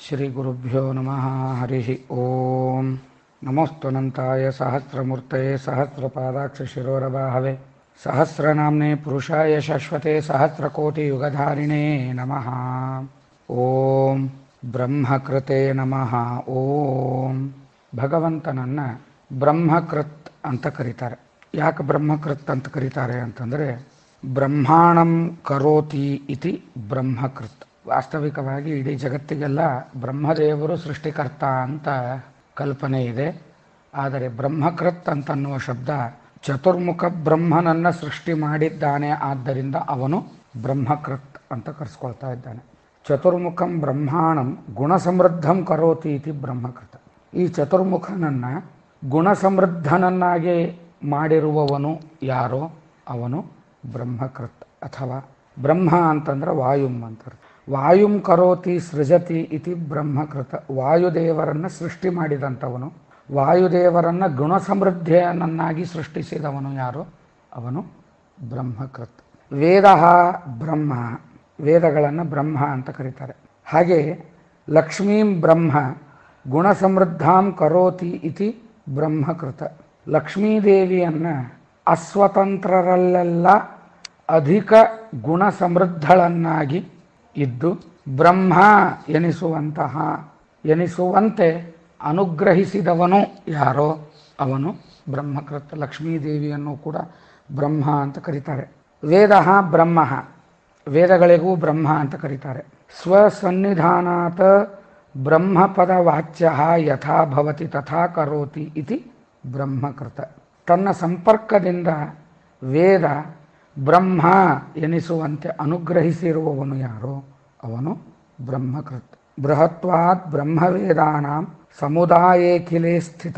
श्रीगुरुभ्यो नमः हरिः ॐ नमोऽस्तुनन्ताय सहस्रमूर्तये सहस्रपादाक्षशिरोरवाहवे सहस्रनाम्ने पुरुषाय शाश्वते सहस्रकोटियुगधारिणे नमः ಓಂ ಬ್ರಹ್ಮಕೃತೆ ನಮಃ ಓಂ ಭಗವಂತನನ್ನ ಬ್ರಹ್ಮಕೃತ್ ಅಂತ ಕರೀತಾರೆ ಯಾಕೆ ಬ್ರಹ್ಮಕೃತ್ ಅಂತ ಕರೀತಾರೆ ಅಂತಂದರೆ ಬ್ರಹ್ಮಾಣಂ ಕರೋತಿ ಇತಿ ಬ್ರಹ್ಮಕೃತ್ ವಾಸ್ತವಿಕವಾಗಿ ಇಡೀ ಜಗತ್ತಿಗೆಲ್ಲ ಬ್ರಹ್ಮದೇವರು ಸೃಷ್ಟಿಕರ್ತ ಅಂತ ಕಲ್ಪನೆ ಇದೆ ಆದರೆ ಬ್ರಹ್ಮಕೃತ್ ಅಂತನ್ನುವ ಶಬ್ದ ಚತುರ್ಮುಖ ಬ್ರಹ್ಮನನ್ನ ಸೃಷ್ಟಿ ಮಾಡಿದ್ದಾನೆ ಆದ್ದರಿಂದ ಅವನು ಬ್ರಹ್ಮಕೃತ್ ಅಂತ ಕರೆಸ್ಕೊಳ್ತಾ ಇದ್ದಾನೆ ಚತುರ್ಮುಖಂ ಬ್ರಹ್ಮಾಣಂ ಗುಣಸಮೃದ್ಧಂ ಕರೋತಿ ಇತಿ ಬ್ರಹ್ಮಕೃತ ಈ ಚತುರ್ಮುಖನನ್ನ ಗುಣಸಮೃದ್ಧನನ್ನಾಗಿ ಮಾಡಿರುವವನು ಯಾರೋ ಅವನು ಬ್ರಹ್ಮಕೃತ್ ಅಥವಾ ಬ್ರಹ್ಮ ಅಂತಂದ್ರೆ ವಾಯುಂ ಅಂತಾರೆ ವಾಯುಂ ಕರೋತಿ ಸೃಜತಿ ಇತಿ ಬ್ರಹ್ಮಕೃತ ವಾಯುದೇವರನ್ನ ಸೃಷ್ಟಿ ಮಾಡಿದಂಥವನು ವಾಯುದೇವರನ್ನ ಗುಣಸಮೃದ್ಧಿಯನ್ನಾಗಿ ಸೃಷ್ಟಿಸಿದವನು ಯಾರು ಅವನು ಬ್ರಹ್ಮಕೃತ್ ವೇದ ಬ್ರಹ್ಮ ವೇದಗಳನ್ನು ಬ್ರಹ್ಮ ಅಂತ ಕರೀತಾರೆ ಹಾಗೆ ಲಕ್ಷ್ಮೀಂ ಬ್ರಹ್ಮ ಗುಣಸಮೃದ್ಧಾಂ ಕರೋತಿ ಇತಿ ಬ್ರಹ್ಮಕೃತ ಲಕ್ಷ್ಮೀದೇವಿಯನ್ನ ಅಸ್ವತಂತ್ರರಲ್ಲೆಲ್ಲ ಅಧಿಕ ಗುಣಸಮೃದ್ಧಳನ್ನಾಗಿ ಇದ್ದು ಬ್ರಹ್ಮ ಎನಿಸುವಂತಹ ಎನಿಸುವಂತೆ ಅನುಗ್ರಹಿಸಿದವನು ಯಾರೋ ಅವನು ಬ್ರಹ್ಮಕೃತ ಲಕ್ಷ್ಮೀದೇವಿಯನ್ನು ಕೂಡ ಬ್ರಹ್ಮ ಅಂತ ಕರೀತಾರೆ ವೇದ ಬ್ರಹ್ಮ ವೇದಗಳಿಗೂ ಬ್ರಹ್ಮ ಅಂತ ಕರೀತಾರೆ ಸ್ವಸನ್ನಿಧಾನಾತ್ ಬ್ರಹ್ಮಪದ ವಾಚ್ಯ ಯಥಾ ಭವತಿ ತಥಾ ಕರೋತಿ ಇತಿ ಬ್ರಹ್ಮಕೃತ ತನ್ನ ಸಂಪರ್ಕದಿಂದ ವೇದ ಬ್ರಹ್ಮ ಎನಿಸುವಂತೆ ಅನುಗ್ರಹಿಸಿರುವವನು ಯಾರೋ ಅವನು ಬ್ರಹ್ಮಕೃತ್ ಬೃಹತ್ವಾತ್ ಬ್ರಹ್ಮವೇದಾನಾಂ ಸಮುದಾಯೇಖಿಲೇ ಸ್ಥಿತ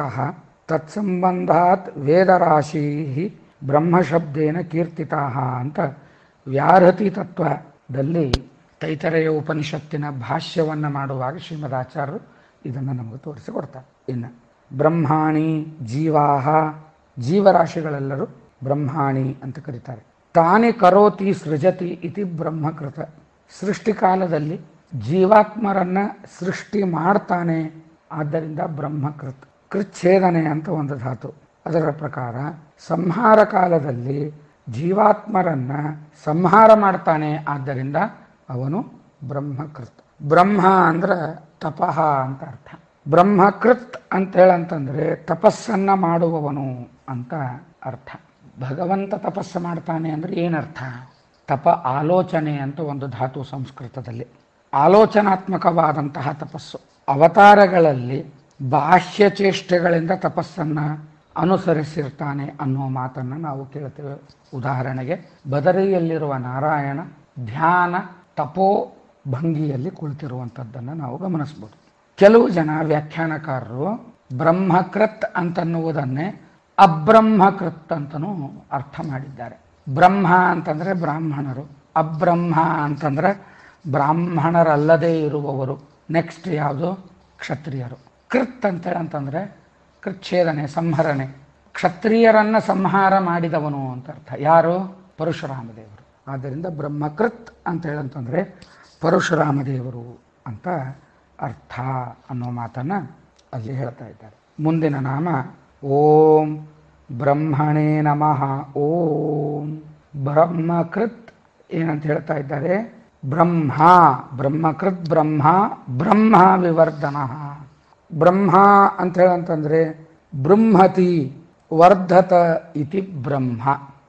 ತತ್ಸಂಬಂಧಾತ್ ವೇದರಾಶಿ ಬ್ರಹ್ಮಶಬ್ದೇನ ಕೀರ್ತಿತಾ ಅಂತ ವ್ಯಾರತಿ ತತ್ವದಲ್ಲಿ ತೈತರೆಯ ಉಪನಿಷತ್ತಿನ ಭಾಷ್ಯವನ್ನು ಮಾಡುವಾಗ ಶ್ರೀಮದಾಚಾರ್ಯರು ಇದನ್ನು ನಮಗೆ ತೋರಿಸಿಕೊಡ್ತಾರೆ ಇನ್ನು ಬ್ರಹ್ಮಾಣಿ ಜೀವಾಹ ಜೀವರಾಶಿಗಳೆಲ್ಲರೂ ಬ್ರಹ್ಮಾಣಿ ಅಂತ ಕರೀತಾರೆ ತಾನೇ ಕರೋತಿ ಸೃಜತಿ ಇತಿ ಬ್ರಹ್ಮಕೃತ ಸೃಷ್ಟಿಕಾಲದಲ್ಲಿ ಜೀವಾತ್ಮರನ್ನ ಸೃಷ್ಟಿ ಮಾಡ್ತಾನೆ ಆದ್ದರಿಂದ ಬ್ರಹ್ಮಕೃತ್ ಕೃಚ್ಛೇದನೆ ಅಂತ ಒಂದು ಧಾತು ಅದರ ಪ್ರಕಾರ ಸಂಹಾರ ಕಾಲದಲ್ಲಿ ಜೀವಾತ್ಮರನ್ನ ಸಂಹಾರ ಮಾಡ್ತಾನೆ ಆದ್ದರಿಂದ ಅವನು ಬ್ರಹ್ಮಕೃತ್ ಬ್ರಹ್ಮ ಅಂದ್ರೆ ತಪಃ ಅಂತ ಅರ್ಥ ಬ್ರಹ್ಮಕೃತ್ ಅಂತ ಹೇಳಂತಂದ್ರೆ ತಪಸ್ಸನ್ನ ಮಾಡುವವನು ಅಂತ ಅರ್ಥ ಭಗವಂತ ತಪಸ್ಸು ಮಾಡ್ತಾನೆ ಅಂದ್ರೆ ಏನರ್ಥ ತಪ ಆಲೋಚನೆ ಅಂತ ಒಂದು ಧಾತು ಸಂಸ್ಕೃತದಲ್ಲಿ ಆಲೋಚನಾತ್ಮಕವಾದಂತಹ ತಪಸ್ಸು ಅವತಾರಗಳಲ್ಲಿ ಬಾಹ್ಯ ಚೇಷ್ಟೆಗಳಿಂದ ತಪಸ್ಸನ್ನ ಅನುಸರಿಸಿರ್ತಾನೆ ಅನ್ನುವ ಮಾತನ್ನು ನಾವು ಕೇಳ್ತೇವೆ ಉದಾಹರಣೆಗೆ ಬದರಿಯಲ್ಲಿರುವ ನಾರಾಯಣ ಧ್ಯಾನ ತಪೋ ಭಂಗಿಯಲ್ಲಿ ಕುಳಿತಿರುವಂಥದ್ದನ್ನು ನಾವು ಗಮನಿಸ್ಬೋದು ಕೆಲವು ಜನ ವ್ಯಾಖ್ಯಾನಕಾರರು ಬ್ರಹ್ಮಕೃತ್ ಅಂತನ್ನುವುದನ್ನೇ ಅಬ್ರಹ್ಮಕೃತ್ ಅಂತನೂ ಅರ್ಥ ಮಾಡಿದ್ದಾರೆ ಬ್ರಹ್ಮ ಅಂತಂದ್ರೆ ಬ್ರಾಹ್ಮಣರು ಅಬ್ರಹ್ಮ ಅಂತಂದ್ರೆ ಬ್ರಾಹ್ಮಣರಲ್ಲದೇ ಇರುವವರು ನೆಕ್ಸ್ಟ್ ಯಾವುದು ಕ್ಷತ್ರಿಯರು ಕೃತ್ ಅಂತೇಳಿ ಅಂತಂದ್ರೆ ಕೃಚ್ಛೇದನೆ ಸಂಹರಣೆ ಕ್ಷತ್ರಿಯರನ್ನ ಸಂಹಾರ ಮಾಡಿದವನು ಅಂತ ಅರ್ಥ ಯಾರು ಪರಶುರಾಮ ದೇವರು ಆದ್ದರಿಂದ ಬ್ರಹ್ಮಕೃತ್ ಅಂತ ಹೇಳಂತಂದ್ರೆ ಪರಶುರಾಮ ದೇವರು ಅಂತ ಅರ್ಥ ಅನ್ನೋ ಮಾತನ್ನ ಅಲ್ಲಿ ಹೇಳ್ತಾ ಇದ್ದಾರೆ ಮುಂದಿನ ನಾಮ ಓಂ ಬ್ರಹ್ಮಣೇ ನಮಃ ಓಂ ಬ್ರಹ್ಮಕೃತ್ ಏನಂತ ಹೇಳ್ತಾ ಇದ್ದಾರೆ ಬ್ರಹ್ಮ ಬ್ರಹ್ಮಕೃತ್ ಬ್ರಹ್ಮ ಬ್ರಹ್ಮ ವಿವರ್ಧನ ಬ್ರಹ್ಮ ಅಂತ ಹೇಳಂತಂದ್ರೆ ಬೃಂಹತಿ ವರ್ಧತ ಇತಿ ಬ್ರಹ್ಮ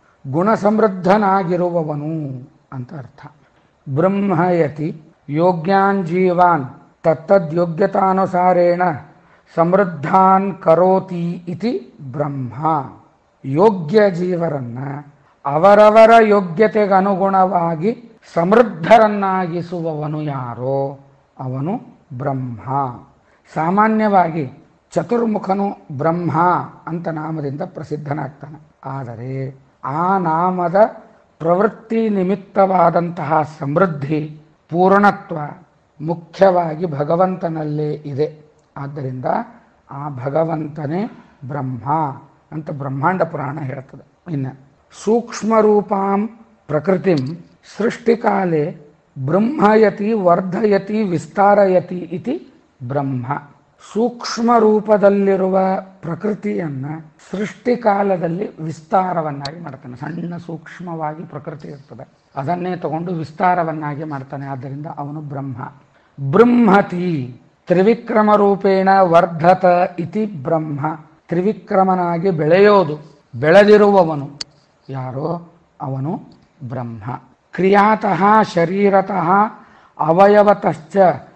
ಗುಣಸಮೃದ್ಧನಾಗಿರುವವನು ಅಂತ ಅರ್ಥ ಬ್ರಹ್ಮಯತಿ ಯೋಗ್ಯಾನ್ ಜೀವಾನ್ ತತ್ತದ್ಯೋಗ್ಯತಾನುಸಾರೇಣ ಸಮೃದ್ಧಾನ್ ಕರೋತಿ ಇತಿ ಬ್ರಹ್ಮ ಯೋಗ್ಯ ಜೀವರನ್ನ ಅವರವರ ಯೋಗ್ಯತೆಗನುಗುಣವಾಗಿ ಸಮೃದ್ಧರನ್ನಾಗಿಸುವವನು ಯಾರೋ ಅವನು ಬ್ರಹ್ಮ ಸಾಮಾನ್ಯವಾಗಿ ಚತುರ್ಮುಖನು ಬ್ರಹ್ಮ ಅಂತ ನಾಮದಿಂದ ಪ್ರಸಿದ್ಧನಾಗ್ತಾನೆ ಆದರೆ ಆ ನಾಮದ ಪ್ರವೃತ್ತಿ ನಿಮಿತ್ತವಾದಂತಹ ಸಮೃದ್ಧಿ ಪೂರ್ಣತ್ವ ಮುಖ್ಯವಾಗಿ ಭಗವಂತನಲ್ಲೇ ಇದೆ ಆದ್ದರಿಂದ ಆ ಭಗವಂತನೇ ಬ್ರಹ್ಮ ಅಂತ ಬ್ರಹ್ಮಾಂಡ ಪುರಾಣ ಹೇಳ್ತದೆ ಇನ್ನು ಸೂಕ್ಷ್ಮ ರೂಪಾಂ ಪ್ರಕೃತಿಂ ಸೃಷ್ಟಿಕಾಲೆ ಬ್ರಹ್ಮಯತಿ ವರ್ಧಯತಿ ವಿಸ್ತಾರಯತಿ ಇತಿ ಬ್ರಹ್ಮ ಸೂಕ್ಷ್ಮ ರೂಪದಲ್ಲಿರುವ ಪ್ರಕೃತಿಯನ್ನ ಸೃಷ್ಟಿ ಕಾಲದಲ್ಲಿ ವಿಸ್ತಾರವನ್ನಾಗಿ ಮಾಡ್ತಾನೆ ಸಣ್ಣ ಸೂಕ್ಷ್ಮವಾಗಿ ಪ್ರಕೃತಿ ಇರ್ತದೆ ಅದನ್ನೇ ತಗೊಂಡು ವಿಸ್ತಾರವನ್ನಾಗಿ ಮಾಡ್ತಾನೆ ಆದ್ದರಿಂದ ಅವನು ಬ್ರಹ್ಮ ಬೃಂಹತಿ ತ್ರಿವಿಕ್ರಮ ರೂಪೇಣ ವರ್ಧತ ಇತಿ ಬ್ರಹ್ಮ ತ್ರಿವಿಕ್ರಮನಾಗಿ ಬೆಳೆಯೋದು ಬೆಳೆದಿರುವವನು ಯಾರೋ ಅವನು ಬ್ರಹ್ಮ ಕ್ರಿಯಾತಃ ಶರೀರತಃ ಅವಯವತಶ್ಚ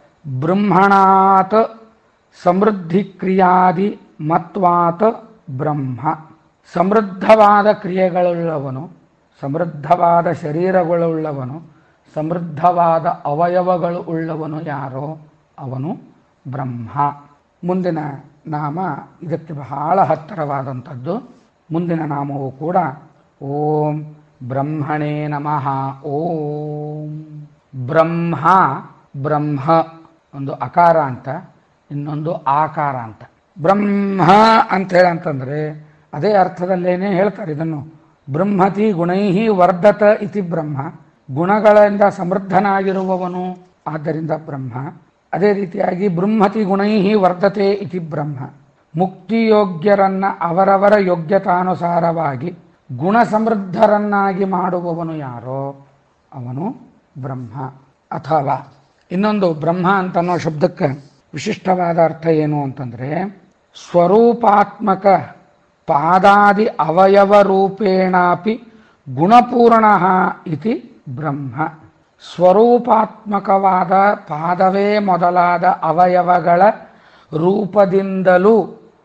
ಬ್ರಹ್ಮಣಾತ್ ಸಮೃದ್ಧಿ ಕ್ರಿಯಾದಿ ಮತ್ವಾತ್ ಬ್ರಹ್ಮ ಸಮೃದ್ಧವಾದ ಕ್ರಿಯೆಗಳುಳ್ಳವನು ಸಮೃದ್ಧವಾದ ಶರೀರಗಳುಳ್ಳವನು ಸಮೃದ್ಧವಾದ ಅವಯವಗಳು ಉಳ್ಳವನು ಯಾರೋ ಅವನು ಬ್ರಹ್ಮ ಮುಂದಿನ ನಾಮ ಇದಕ್ಕೆ ಬಹಳ ಹತ್ತಿರವಾದಂಥದ್ದು ಮುಂದಿನ ನಾಮವು ಕೂಡ ಓಂ ಬ್ರಹ್ಮಣೇ ನಮಃ ಓಂ ಬ್ರಹ್ಮ ಬ್ರಹ್ಮ ಒಂದು ಅಕಾರ ಅಂತ ಇನ್ನೊಂದು ಆಕಾರ ಅಂತ ಬ್ರಹ್ಮ ಅಂತ ಹೇಳಂತಂದ್ರೆ ಅದೇ ಅರ್ಥದಲ್ಲೇನೆ ಹೇಳ್ತಾರೆ ಇದನ್ನು ಬ್ರಹ್ಮತಿ ಗುಣೈಹಿ ವರ್ಧತ ಇತಿ ಬ್ರಹ್ಮ ಗುಣಗಳಿಂದ ಸಮೃದ್ಧನಾಗಿರುವವನು ಆದ್ದರಿಂದ ಬ್ರಹ್ಮ ಅದೇ ರೀತಿಯಾಗಿ ಬ್ರಹ್ಮತಿ ಗುಣೈಹಿ ವರ್ಧತೆ ಇತಿ ಬ್ರಹ್ಮ ಮುಕ್ತಿಯೋಗ್ಯರನ್ನ ಅವರವರ ಯೋಗ್ಯತಾನುಸಾರವಾಗಿ ಗುಣ ಸಮೃದ್ಧರನ್ನಾಗಿ ಮಾಡುವವನು ಯಾರೋ ಅವನು ಬ್ರಹ್ಮ ಅಥವಾ ಇನ್ನೊಂದು ಬ್ರಹ್ಮ ಅಂತನ್ನೋ ಶಬ್ದಕ್ಕೆ ವಿಶಿಷ್ಟವಾದ ಅರ್ಥ ಏನು ಅಂತಂದ್ರೆ ಸ್ವರೂಪಾತ್ಮಕ ಪಾದಾದಿ ಅವಯವ ರೂಪೇಣಾಪಿ ಗುಣಪೂರ್ಣ ಇತಿ ಬ್ರಹ್ಮ ಸ್ವರೂಪಾತ್ಮಕವಾದ ಪಾದವೇ ಮೊದಲಾದ ಅವಯವಗಳ ರೂಪದಿಂದಲೂ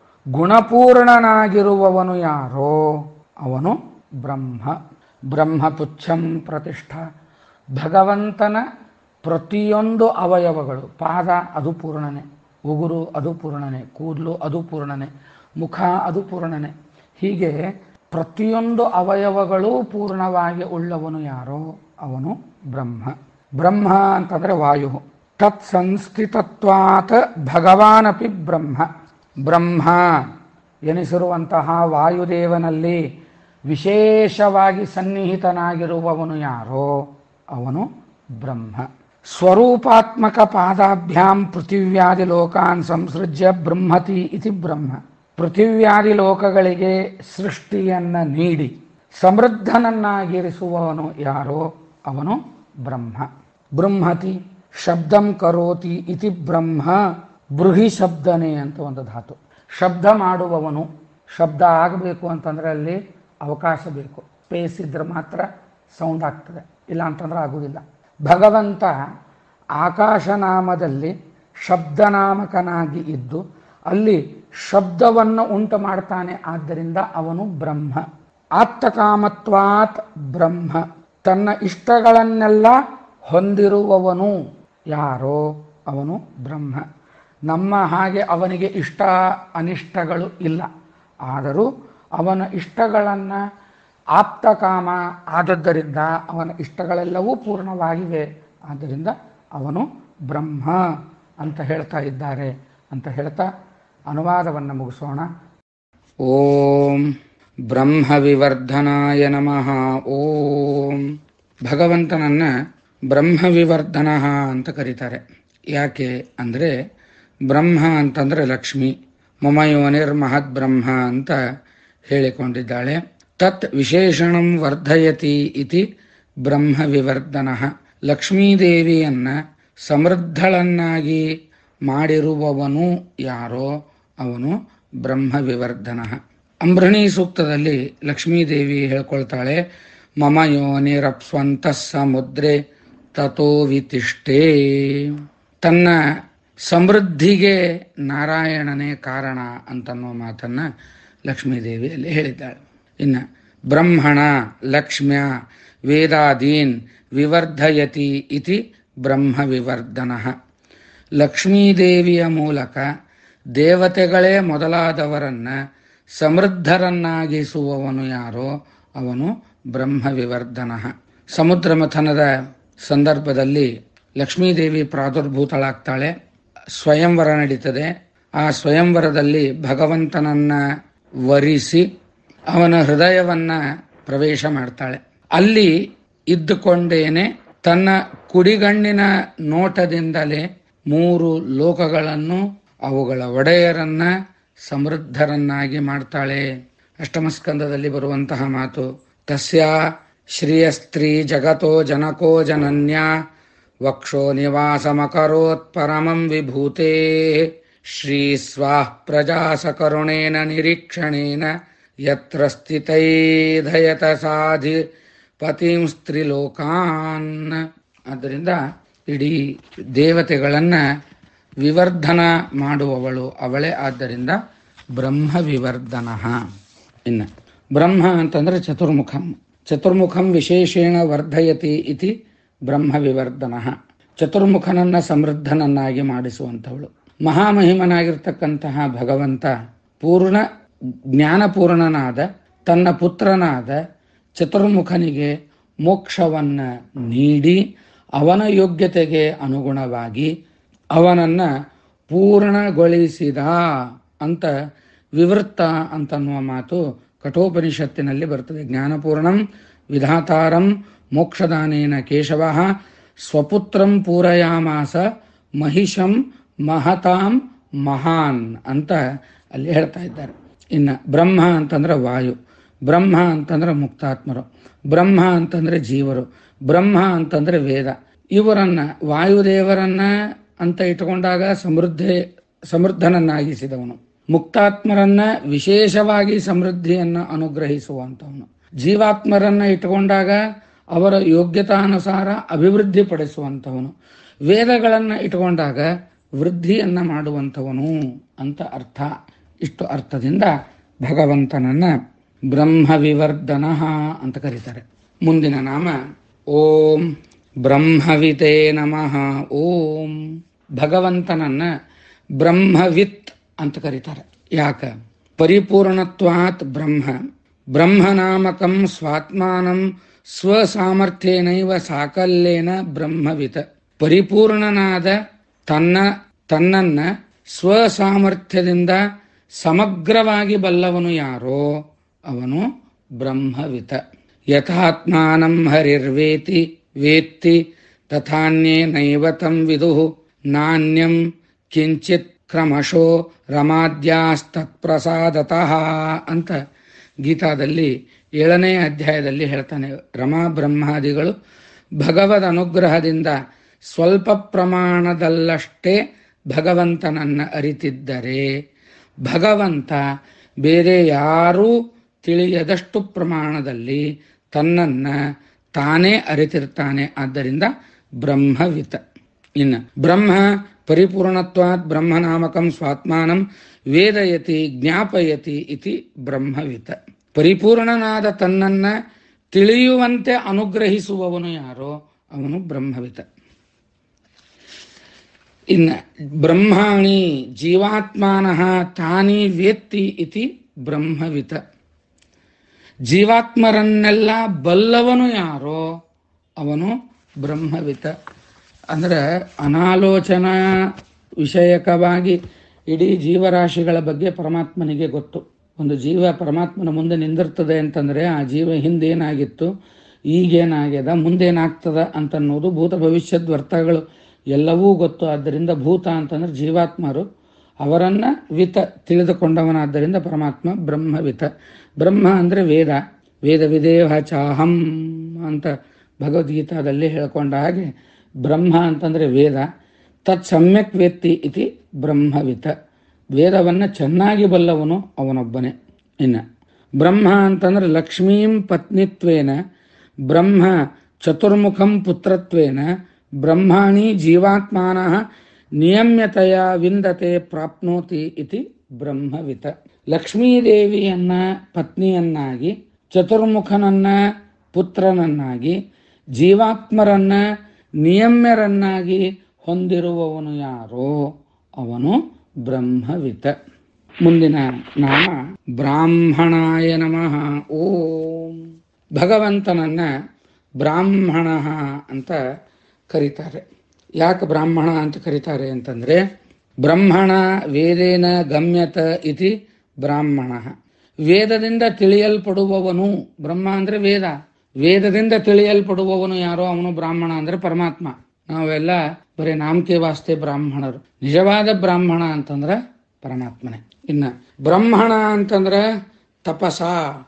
ಗುಣಪೂರ್ಣನಾಗಿರುವವನು ಯಾರೋ ಅವನು ಬ್ರಹ್ಮ ಬ್ರಹ್ಮಪುಚ್ಛಂ ಪ್ರತಿಷ್ಠಾ ಭಗವಂತನ ಪ್ರತಿಯೊಂದು ಅವಯವಗಳು ಪಾದ ಅದು ಪೂರ್ಣನೆ ಉಗುರು ಅದು ಪೂರ್ಣನೆ ಕೂದಲು ಅದು ಪೂರ್ಣನೆ ಮುಖ ಅದು ಪೂರ್ಣನೆ ಹೀಗೆ ಪ್ರತಿಯೊಂದು ಅವಯವಗಳು ಪೂರ್ಣವಾಗಿ ಉಳ್ಳವನು ಯಾರೋ ಅವನು ಬ್ರಹ್ಮ ಬ್ರಹ್ಮ ಅಂತಂದ್ರೆ ವಾಯು ತತ್ ಸಂಸ್ಥಿತತ್ವಾತ್ ಭಗವಾನಪಿ ಬ್ರಹ್ಮ ಬ್ರಹ್ಮ ಎನಿಸಿರುವಂತಹ ವಾಯುದೇವನಲ್ಲಿ ವಿಶೇಷವಾಗಿ ಸನ್ನಿಹಿತನಾಗಿರುವವನು ಯಾರೋ ಅವನು ಬ್ರಹ್ಮ ಸ್ವರೂಪಾತ್ಮಕ ಪಾದಾಭ್ಯಾಂ ಪೃಥಿವ್ಯಾದಿ ಲೋಕಾನ್ ಸಂಸೃಜ್ಯ ಬ್ರಹ್ಮತಿ ಇತಿ ಬ್ರಹ್ಮ ಪೃಥಿವ್ಯಾದಿ ಲೋಕಗಳಿಗೆ ಸೃಷ್ಟಿಯನ್ನ ನೀಡಿ ಸಮೃದ್ಧನನ್ನಾಗಿರಿಸುವವನು ಯಾರೋ ಅವನು ಬ್ರಹ್ಮ ಬ್ರಹ್ಮತಿ ಶಬ್ದಂ ಕರೋತಿ ಇತಿ ಬ್ರಹ್ಮ ಬೃಹಿ ಶಬ್ದನೆ ಅಂತ ಒಂದು ಧಾತು ಶಬ್ದ ಮಾಡುವವನು ಶಬ್ದ ಆಗಬೇಕು ಅಂತಂದ್ರೆ ಅಲ್ಲಿ ಅವಕಾಶ ಬೇಕು ಸ್ಪೇಸ್ ಇದ್ರೆ ಮಾತ್ರ ಸೌಂಡ್ ಆಗ್ತದೆ ಇಲ್ಲ ಅಂತಂದ್ರೆ ಆಗುವುದಿಲ್ಲ ಭಗವಂತ ಆಕಾಶನಾಮದಲ್ಲಿ ಶಬ್ದನಾಮಕನಾಗಿ ಇದ್ದು ಅಲ್ಲಿ ಶಬ್ದವನ್ನು ಉಂಟು ಮಾಡ್ತಾನೆ ಆದ್ದರಿಂದ ಅವನು ಬ್ರಹ್ಮ ಆತ್ತಕಾಮತ್ವಾತ್ ಬ್ರಹ್ಮ ತನ್ನ ಇಷ್ಟಗಳನ್ನೆಲ್ಲ ಹೊಂದಿರುವವನು ಯಾರೋ ಅವನು ಬ್ರಹ್ಮ ನಮ್ಮ ಹಾಗೆ ಅವನಿಗೆ ಇಷ್ಟ ಅನಿಷ್ಟಗಳು ಇಲ್ಲ ಆದರೂ ಅವನ ಇಷ್ಟಗಳನ್ನು ಆಪ್ತಕಾಮ ಆದದ್ದರಿಂದ ಅವನ ಇಷ್ಟಗಳೆಲ್ಲವೂ ಪೂರ್ಣವಾಗಿವೆ ಆದ್ದರಿಂದ ಅವನು ಬ್ರಹ್ಮ ಅಂತ ಹೇಳ್ತಾ ಇದ್ದಾರೆ ಅಂತ ಹೇಳ್ತಾ ಅನುವಾದವನ್ನು ಮುಗಿಸೋಣ ಓಂ ಬ್ರಹ್ಮ ವಿವರ್ಧನಾಯ ನಮಃ ಓಂ ಭಗವಂತನನ್ನ ಬ್ರಹ್ಮ ವಿವರ್ಧನ ಅಂತ ಕರೀತಾರೆ ಯಾಕೆ ಅಂದರೆ ಬ್ರಹ್ಮ ಅಂತಂದ್ರೆ ಲಕ್ಷ್ಮಿ ಮಮ ಯೋನಿರ್ ಮಹದ್ ಬ್ರಹ್ಮ ಅಂತ ಹೇಳಿಕೊಂಡಿದ್ದಾಳೆ ತತ್ ವಿಶೇಷಣಂ ವರ್ಧಯತಿ ಇತಿ ಬ್ರಹ್ಮ ವಿವರ್ಧನ ಲಕ್ಷ್ಮೀದೇವಿಯನ್ನ ಸಮೃದ್ಧಳನ್ನಾಗಿ ಮಾಡಿರುವವನು ಯಾರೋ ಅವನು ಬ್ರಹ್ಮ ವಿವರ್ಧನ ಅಂಬ್ರಣಿ ಸೂಕ್ತದಲ್ಲಿ ಲಕ್ಷ್ಮೀದೇವಿ ಹೇಳ್ಕೊಳ್ತಾಳೆ ಮಮ ಯೋನಿರಪ್ಸ್ವಂತ ಸಮುದ್ರೆ ತಥೋ ವಿತಿಷ್ಠೇ ತನ್ನ ಸಮೃದ್ಧಿಗೆ ನಾರಾಯಣನೇ ಕಾರಣ ಅಂತನ್ನೋ ಮಾತನ್ನ ಲಕ್ಷ್ಮೀದೇವಿಯಲ್ಲಿ ಹೇಳಿದ್ದಾಳೆ ಇನ್ನು ಬ್ರಹ್ಮಣ ಲಕ್ಷ್ಮ್ಯ ವೇದಾದೀನ್ ವಿವರ್ಧಯತಿ ಇತಿ ಬ್ರಹ್ಮ ವಿವರ್ಧನ ಲಕ್ಷ್ಮೀದೇವಿಯ ಮೂಲಕ ದೇವತೆಗಳೇ ಮೊದಲಾದವರನ್ನ ಸಮೃದ್ಧರನ್ನಾಗಿಸುವವನು ಯಾರೋ ಅವನು ಬ್ರಹ್ಮ ವಿವರ್ಧನ ಸಮುದ್ರ ಮಥನದ ಸಂದರ್ಭದಲ್ಲಿ ಲಕ್ಷ್ಮೀದೇವಿ ಪ್ರಾದುರ್ಭೂತಳಾಗ್ತಾಳೆ ಸ್ವಯಂವರ ನಡೀತದೆ ಆ ಸ್ವಯಂವರದಲ್ಲಿ ಭಗವಂತನನ್ನ ವರಿಸಿ ಅವನ ಹೃದಯವನ್ನ ಪ್ರವೇಶ ಮಾಡ್ತಾಳೆ ಅಲ್ಲಿ ಇದ್ದುಕೊಂಡೇನೆ ತನ್ನ ಕುಡಿಗಣ್ಣಿನ ನೋಟದಿಂದಲೇ ಮೂರು ಲೋಕಗಳನ್ನು ಅವುಗಳ ಒಡೆಯರನ್ನ ಸಮೃದ್ಧರನ್ನಾಗಿ ಮಾಡ್ತಾಳೆ ಅಷ್ಟಮಸ್ಕಂದದಲ್ಲಿ ಬರುವಂತಹ ಮಾತು ತಸ್ಯ ಶ್ರಿಯಸ್ತ್ರೀ ಜಗತೋ ಜನಕೋ ಜನನ್ಯ ವಕ್ಷೋ ನಿವಾಸಮಕರೋತ್ ಪರಮಂ ವಿಭೂತೆ ಶ್ರೀ ಸ್ವಾಃ ಪ್ರಜಾ ಸಕರುಣೇನ ನಿರೀಕ್ಷಣೇನ ಯತ್ರ ಸ್ಥಿತೈಧಯತ ಸಾಧಿ ಪತಿಂ ಸ್ತ್ರೀಲೋಕಾನ್ ಆದ್ದರಿಂದ ಇಡೀ ದೇವತೆಗಳನ್ನ ವಿವರ್ಧನ ಮಾಡುವವಳು ಅವಳೇ ಆದ್ದರಿಂದ ಬ್ರಹ್ಮ ವಿವರ್ಧನ ಇನ್ನು ಬ್ರಹ್ಮ ಅಂತಂದ್ರೆ ಚತುರ್ಮುಖಂ ಚತುರ್ಮುಖಂ ವಿಶೇಷೇಣ ವರ್ಧಯತಿ ಇತಿ ಬ್ರಹ್ಮ ವಿವರ್ಧನ ಚತುರ್ಮುಖನನ್ನ ಸಮೃದ್ಧನನ್ನಾಗಿ ಮಾಡಿಸುವಂಥವಳು ಮಹಾಮಹಿಮನಾಗಿರ್ತಕ್ಕಂತಹ ಭಗವಂತ ಪೂರ್ಣ ಜ್ಞಾನಪೂರ್ಣನಾದ ತನ್ನ ಪುತ್ರನಾದ ಚತುರ್ಮುಖನಿಗೆ ಮೋಕ್ಷವನ್ನ ನೀಡಿ ಅವನ ಯೋಗ್ಯತೆಗೆ ಅನುಗುಣವಾಗಿ ಅವನನ್ನ ಪೂರ್ಣಗೊಳಿಸಿದ ಅಂತ ವಿವೃತ್ತ ಅಂತನ್ನುವ ಮಾತು ಕಠೋಪನಿಷತ್ತಿನಲ್ಲಿ ಬರ್ತದೆ ಜ್ಞಾನಪೂರ್ಣಂ ವಿಧಾತಾರಂ ಮೋಕ್ಷದಾನೇನ ಕೇಶವ ಸ್ವಪುತ್ರಂ ಪೂರಯಾಮಾಸ ಮಹಿಷಂ ಮಹತಾಂ ಮಹಾನ್ ಅಂತ ಅಲ್ಲಿ ಹೇಳ್ತಾ ಇದ್ದಾರೆ ಇನ್ನು ಬ್ರಹ್ಮ ಅಂತಂದ್ರೆ ವಾಯು ಬ್ರಹ್ಮ ಅಂತಂದ್ರೆ ಮುಕ್ತಾತ್ಮರು ಬ್ರಹ್ಮ ಅಂತಂದ್ರೆ ಜೀವರು ಬ್ರಹ್ಮ ಅಂತಂದ್ರೆ ವೇದ ಇವರನ್ನ ವಾಯುದೇವರನ್ನ ಅಂತ ಇಟ್ಕೊಂಡಾಗ ಸಮೃದ್ಧಿ ಸಮೃದ್ಧನನ್ನಾಗಿಸಿದವನು ಮುಕ್ತಾತ್ಮರನ್ನ ವಿಶೇಷವಾಗಿ ಸಮೃದ್ಧಿಯನ್ನ ಅನುಗ್ರಹಿಸುವಂತವನು ಜೀವಾತ್ಮರನ್ನ ಇಟ್ಕೊಂಡಾಗ ಅವರ ಯೋಗ್ಯತಾನುಸಾರ ಅಭಿವೃದ್ಧಿ ಪಡಿಸುವಂತವನು ವೇದಗಳನ್ನ ಇಟ್ಕೊಂಡಾಗ ವೃದ್ಧಿಯನ್ನ ಮಾಡುವಂಥವನು ಅಂತ ಅರ್ಥ ಇಷ್ಟು ಅರ್ಥದಿಂದ ಭಗವಂತನನ್ನ ಬ್ರಹ್ಮ ವಿವರ್ಧನ ಅಂತ ಕರೀತಾರೆ ಮುಂದಿನ ನಾಮ ಓಂ ಬ್ರಹ್ಮವಿತೇ ನಮಃ ಓಂ ಭಗವಂತನನ್ನ ಬ್ರಹ್ಮವಿತ್ ಅಂತ ಕರೀತಾರೆ ಯಾಕ ಪರಿಪೂರ್ಣತ್ವಾತ್ ಬ್ರಹ್ಮ ಬ್ರಹ್ಮನಾಮಕಂ ಸ್ವಾತ್ಮಾನಂ ಸ್ವಸಾಮರ್ಥ್ಯೇನೈವ ಸಾಕಲ್ಯೇನ ಬ್ರಹ್ಮವಿತ ಪರಿಪೂರ್ಣನಾದ ತನ್ನ ತನ್ನನ್ನ ಸ್ವಸಾಮರ್ಥ್ಯದಿಂದ ಸಮಗ್ರವಾಗಿ ಬಲ್ಲವನು ಯಾರೋ ಅವನು ಬ್ರಹ್ಮವಿತ ಯಥಾತ್ಮಾನಂ ಹರಿರ್ವೇತಿ ವೇತ್ತಿ ತಥಾನ್ಯೇ ನೈವ ತಂ ವಿದು ನಾಣ್ಯಂ ಕಿಂಚಿತ್ ಕ್ರಮಶೋ ರಮಾದ್ಯಾಸ್ತತ್ಪ್ರಸಾದತಃ ಅಂತ ಗೀತಾದಲ್ಲಿ ಏಳನೇ ಅಧ್ಯಾಯದಲ್ಲಿ ಹೇಳ್ತಾನೆ ರಮಾ ಬ್ರಹ್ಮಾದಿಗಳು ಭಗವದ್ ಅನುಗ್ರಹದಿಂದ ಸ್ವಲ್ಪ ಪ್ರಮಾಣದಲ್ಲಷ್ಟೇ ಭಗವಂತನನ್ನ ಅರಿತಿದ್ದರೆ ಭಗವಂತ ಬೇರೆ ಯಾರೂ ತಿಳಿಯದಷ್ಟು ಪ್ರಮಾಣದಲ್ಲಿ ತನ್ನನ್ನ ತಾನೇ ಅರಿತಿರ್ತಾನೆ ಆದ್ದರಿಂದ ಬ್ರಹ್ಮವಿತ ಇನ್ನು ಬ್ರಹ್ಮ ಪರಿಪೂರ್ಣತ್ವಾತ್ ಬ್ರಹ್ಮನಾಮಕಂ ಸ್ವಾತ್ಮಾನಂ ವೇದಯತಿ ಜ್ಞಾಪಯತಿ ಇತಿ ಬ್ರಹ್ಮವಿತ ಪರಿಪೂರ್ಣನಾದ ತನ್ನನ್ನ ತಿಳಿಯುವಂತೆ ಅನುಗ್ರಹಿಸುವವನು ಯಾರೋ ಅವನು ಬ್ರಹ್ಮವಿತ ಇನ್ನ ಬ್ರಹ್ಮಾಣಿ ಜೀವಾತ್ಮಾನಃ ತಾನಿ ವೇತ್ತಿ ಇತಿ ಬ್ರಹ್ಮವಿತ ಜೀವಾತ್ಮರನ್ನೆಲ್ಲ ಬಲ್ಲವನು ಯಾರೋ ಅವನು ಬ್ರಹ್ಮವಿತ ಅಂದ್ರೆ ಅನಾಲೋಚನಾ ವಿಷಯಕವಾಗಿ ಇಡೀ ಜೀವರಾಶಿಗಳ ಬಗ್ಗೆ ಪರಮಾತ್ಮನಿಗೆ ಗೊತ್ತು ಒಂದು ಜೀವ ಪರಮಾತ್ಮನ ಮುಂದೆ ನಿಂದಿರ್ತದೆ ಅಂತಂದ್ರೆ ಆ ಜೀವ ಹಿಂದೇನಾಗಿತ್ತು ಈಗೇನಾಗ್ಯದ ಮುಂದೇನಾಗ್ತದ ಅಂತನ್ನೋದು ಭೂತ ಭವಿಷ್ಯದ ವರ್ತಗಳು ಎಲ್ಲವೂ ಗೊತ್ತು ಆದ್ದರಿಂದ ಭೂತ ಅಂತಂದ್ರೆ ಜೀವಾತ್ಮರು ಅವರನ್ನ ವಿತ ತಿಳಿದುಕೊಂಡವನಾದ್ದರಿಂದ ಪರಮಾತ್ಮ ಬ್ರಹ್ಮವಿತ ಬ್ರಹ್ಮ ಅಂದ್ರೆ ವೇದ ವೇದ ವಿದೇಹ ಚಾಹಂ ಅಂತ ಭಗವದ್ಗೀತಾದಲ್ಲಿ ಹೇಳ್ಕೊಂಡ ಹಾಗೆ ಬ್ರಹ್ಮ ಅಂತಂದ್ರೆ ವೇದ ತತ್ ಸಮ್ಯಕ್ ವೇತ್ತಿ ಇತಿ ಬ್ರಹ್ಮವಿತ ವೇದವನ್ನ ಚೆನ್ನಾಗಿ ಬಲ್ಲವನು ಅವನೊಬ್ಬನೇ ಇನ್ನ ಬ್ರಹ್ಮ ಅಂತಂದ್ರೆ ಲಕ್ಷ್ಮೀಂ ಪತ್ನಿತ್ವೇನ ಬ್ರಹ್ಮ ಚತುರ್ಮುಖಂ ಪುತ್ರತ್ವೇನ ಬ್ರಹ್ಮಾಣಿ ಜೀವಾತ್ಮಾನ ನಿಯಮ್ಯತೆಯ ವಿಂದತೆ ಪ್ರಾಪ್ನೋತಿ ಇತಿ ಬ್ರಹ್ಮವಿತ ಲಕ್ಷ್ಮೀದೇವಿಯನ್ನ ಪತ್ನಿಯನ್ನಾಗಿ ಚತುರ್ಮುಖನನ್ನ ಪುತ್ರನನ್ನಾಗಿ ಜೀವಾತ್ಮರನ್ನ ನಿಯಮ್ಯರನ್ನಾಗಿ ಹೊಂದಿರುವವನು ಯಾರೋ ಅವನು ಬ್ರಹ್ಮವಿತ ಮುಂದಿನ ನಾಮ ಬ್ರಾಹ್ಮಣಾಯ ನಮಃ ಓಂ ಭಗವಂತನನ್ನ ಬ್ರಾಹ್ಮಣ ಅಂತ ಕರೀತಾರೆ ಯಾಕೆ ಬ್ರಾಹ್ಮಣ ಅಂತ ಕರೀತಾರೆ ಅಂತಂದ್ರೆ ಬ್ರಹ್ಮಣ ವೇದೇನ ಗಮ್ಯತ ಇತಿ ಬ್ರಾಹ್ಮಣ ವೇದದಿಂದ ತಿಳಿಯಲ್ಪಡುವವನು ಬ್ರಹ್ಮ ಅಂದ್ರೆ ವೇದ ವೇದದಿಂದ ತಿಳಿಯಲ್ಪಡುವವನು ಯಾರೋ ಅವನು ಬ್ರಾಹ್ಮಣ ಅಂದ್ರೆ ಪರಮಾತ್ಮ ನಾವೆಲ್ಲ ಬರೀ ನಾಮಕೆ ವಾಸ್ತೆ ಬ್ರಾಹ್ಮಣರು ನಿಜವಾದ ಬ್ರಾಹ್ಮಣ ಅಂತಂದ್ರ ಪರಮಾತ್ಮನೇ ಇನ್ನ ಬ್ರಹ್ಮಣ ಅಂತಂದ್ರ ತಪಸ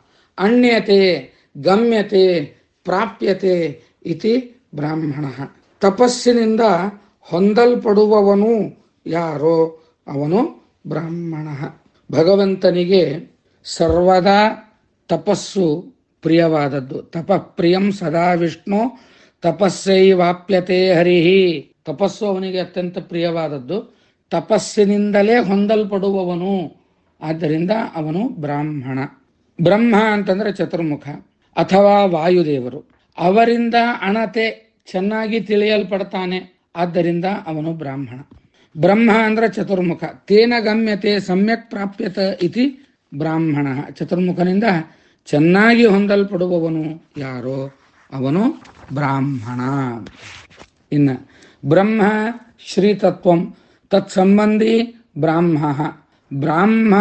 ಅಣ್ಯತೆ ಗಮ್ಯತೆ ಪ್ರಾಪ್ಯತೆ ಇತಿ ಬ್ರಾಹ್ಮಣ ತಪಸ್ಸಿನಿಂದ ಹೊಂದಲ್ಪಡುವವನು ಯಾರೋ ಅವನು ಬ್ರಾಹ್ಮಣ ಭಗವಂತನಿಗೆ ಸರ್ವದಾ ತಪಸ್ಸು ಪ್ರಿಯವಾದದ್ದು ತಪಃಪ್ರಿಯಂ ಸದಾ ವಿಷ್ಣು ತಪಸ್ಸೈವಾಪ್ಯತೆ ಹರಿಹಿ ತಪಸ್ಸು ಅವನಿಗೆ ಅತ್ಯಂತ ಪ್ರಿಯವಾದದ್ದು ತಪಸ್ಸಿನಿಂದಲೇ ಹೊಂದಲ್ಪಡುವವನು ಆದ್ದರಿಂದ ಅವನು ಬ್ರಾಹ್ಮಣ ಬ್ರಹ್ಮ ಅಂತಂದ್ರೆ ಚತುರ್ಮುಖ ಅಥವಾ ವಾಯುದೇವರು ಅವರಿಂದ ಅಣತೆ ಚೆನ್ನಾಗಿ ತಿಳಿಯಲ್ಪಡ್ತಾನೆ ಆದ್ದರಿಂದ ಅವನು ಬ್ರಾಹ್ಮಣ ಬ್ರಹ್ಮ ಅಂದ್ರೆ ಚತುರ್ಮುಖ ತೇನ ಗಮ್ಯತೆ ಸಮ್ಯಕ್ ಪ್ರಾಪ್ಯತ ಇತಿ ಬ್ರಾಹ್ಮಣ ಚತುರ್ಮುಖನಿಂದ ಚೆನ್ನಾಗಿ ಹೊಂದಲ್ಪಡುವವನು ಯಾರೋ ಅವನು ಬ್ರಾಹ್ಮಣ ಇನ್ನ ಬ್ರಹ್ಮ ಶ್ರೀತತ್ವಂ ತತ್ಸಂಬಂಧಿ ಬ್ರಾಹ್ಮ ಬ್ರಾಹ್ಮ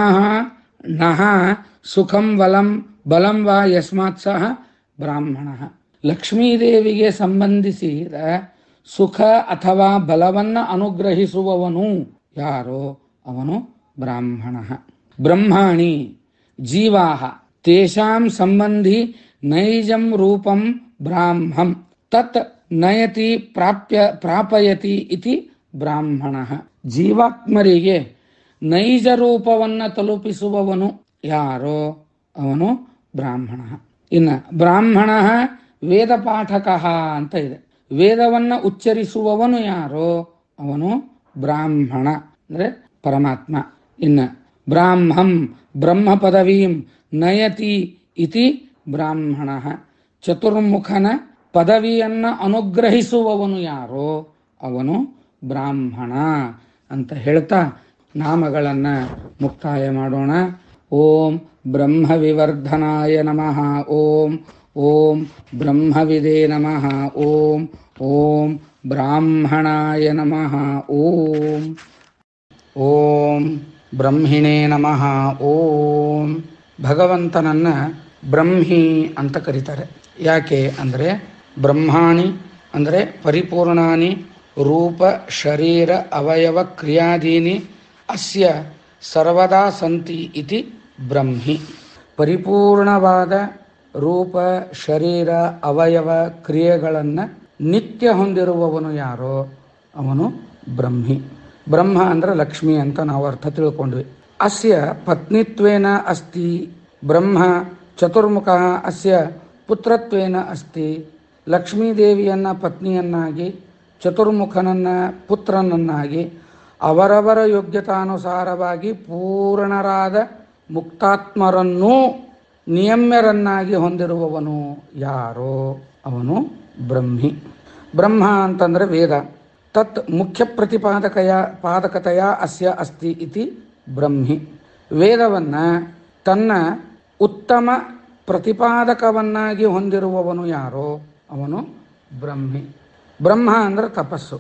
ನಃ ಸುಖಂ ಬಲಂ ಬಲಂ ವಾ ಯಸ್ಮಾತ್ ಸಹ ಬ್ರಾಹ್ಮಣ ಲಕ್ಷ್ಮೀದೇವಿಗೆ ಸಂಬಂಧಿಸಿದ ಸುಖ ಅಥವಾ ಬಲವನ್ನ ಅನುಗ್ರಹಿಸುವವನು ಯಾರೋ ಅವನು ಬ್ರಾಹ್ಮಣ ಬ್ರಹ್ಮಾಣಿ ಜೀವಾಹ ತೇಷಾಂ ಸಂಬಂಧಿ ನೈಜಂ ರೂಪಂ ಬ್ರಾಹ್ಮಂ ತತ್ ನಯತಿ ಪ್ರಾಪ್ಯ ಪ್ರಾಪಯತಿ ಇತಿ ಬ್ರಾಹ್ಮಣ ಜೀವಾತ್ಮರಿಗೆ ನೈಜ ರೂಪವನ್ನ ತಲುಪಿಸುವವನು ಯಾರೋ ಅವನು ಬ್ರಾಹ್ಮಣ ಇನ್ನ ಬ್ರಾಹ್ಮಣ ವೇದ ಪಾಠಕ ಅಂತ ಇದೆ ವೇದವನ್ನ ಉಚ್ಚರಿಸುವವನು ಯಾರೋ ಅವನು ಬ್ರಾಹ್ಮಣ ಅಂದ್ರೆ ಪರಮಾತ್ಮ ಇನ್ನ ಬ್ರಾಹ್ಮಂ ಬ್ರಹ್ಮ ಪದವೀಂ ನಯತಿ ಇತಿ ಬ್ರಾಹ್ಮಣ ಚತುರ್ಮುಖನ ಪದವಿಯನ್ನ ಅನುಗ್ರಹಿಸುವವನು ಯಾರೋ ಅವನು ಬ್ರಾಹ್ಮಣ ಅಂತ ಹೇಳ್ತಾ ನಾಮಗಳನ್ನ ಮುಕ್ತಾಯ ಮಾಡೋಣ ಓಂ ಬ್ರಹ್ಮ ವಿವರ್ಧನಾಯ ನಮಃ ಓಂ ಓಂ ಬ್ರಹ್ಮವಿದೇ ನಮಃ ಓಂ ಓಂ ಬ್ರಾಹ್ಮಣಾಯ ನಮಃ ಓಂ ಓಂ ಬ್ರಹ್ಮಿಣೇ ನಮಃ ಓಂ ಭಗವಂತನನ್ನ ಬ್ರಹ್ಮಿ ಅಂತ ಕರೀತಾರೆ ಯಾಕೆ ಅಂದರೆ ಬ್ರಹ್ಮಾಣಿ ಅಂದರೆ ಪರಿಪೂರ್ಣಾನಿ ರೂಪ ಶರೀರ ಅವಯವ ಕ್ರಿಯಾದೀನಿ ಅಸ್ಯ ಸರ್ವದಾ ಸಂತಿ ಇತಿ ಬ್ರಹ್ಮಿ ಪರಿಪೂರ್ಣವಾದ ರೂಪ ಶರೀರ ಅವಯವ ಕ್ರಿಯೆಗಳನ್ನು ನಿತ್ಯ ಹೊಂದಿರುವವನು ಯಾರೋ ಅವನು ಬ್ರಹ್ಮಿ ಬ್ರಹ್ಮ ಅಂದ್ರೆ ಲಕ್ಷ್ಮಿ ಅಂತ ನಾವು ಅರ್ಥ ತಿಳ್ಕೊಂಡ್ವಿ ಅಸ್ಯ ಪತ್ನಿತ್ವೇನ ಅಸ್ತಿ ಬ್ರಹ್ಮ ಚತುರ್ಮುಖ ಅಸ್ಯ ಪುತ್ರತ್ವೇನ ಅಸ್ತಿ ಲಕ್ಷ್ಮೀದೇವಿಯನ್ನ ಪತ್ನಿಯನ್ನಾಗಿ ಚತುರ್ಮುಖನನ್ನ ಪುತ್ರನನ್ನಾಗಿ ಅವರವರ ಯೋಗ್ಯತಾನುಸಾರವಾಗಿ ಪೂರ್ಣರಾದ ಮುಕ್ತಾತ್ಮರನ್ನೂ ನಿಯಮ್ಯರನ್ನಾಗಿ ಹೊಂದಿರುವವನು ಯಾರೋ ಅವನು ಬ್ರಹ್ಮಿ ಬ್ರಹ್ಮ ಅಂತಂದ್ರೆ ವೇದ ತತ್ ಮುಖ್ಯ ಪ್ರತಿಪಾದಕಯ ಪಾದಕತೆಯ ಅಸ್ಯ ಅಸ್ತಿ ಇತಿ ಬ್ರಹ್ಮಿ ವೇದವನ್ನ ತನ್ನ ಉತ್ತಮ ಪ್ರತಿಪಾದಕವನ್ನಾಗಿ ಹೊಂದಿರುವವನು ಯಾರೋ ಅವನು ಬ್ರಹ್ಮಿ ಬ್ರಹ್ಮ ಅಂದ್ರೆ ತಪಸ್ಸು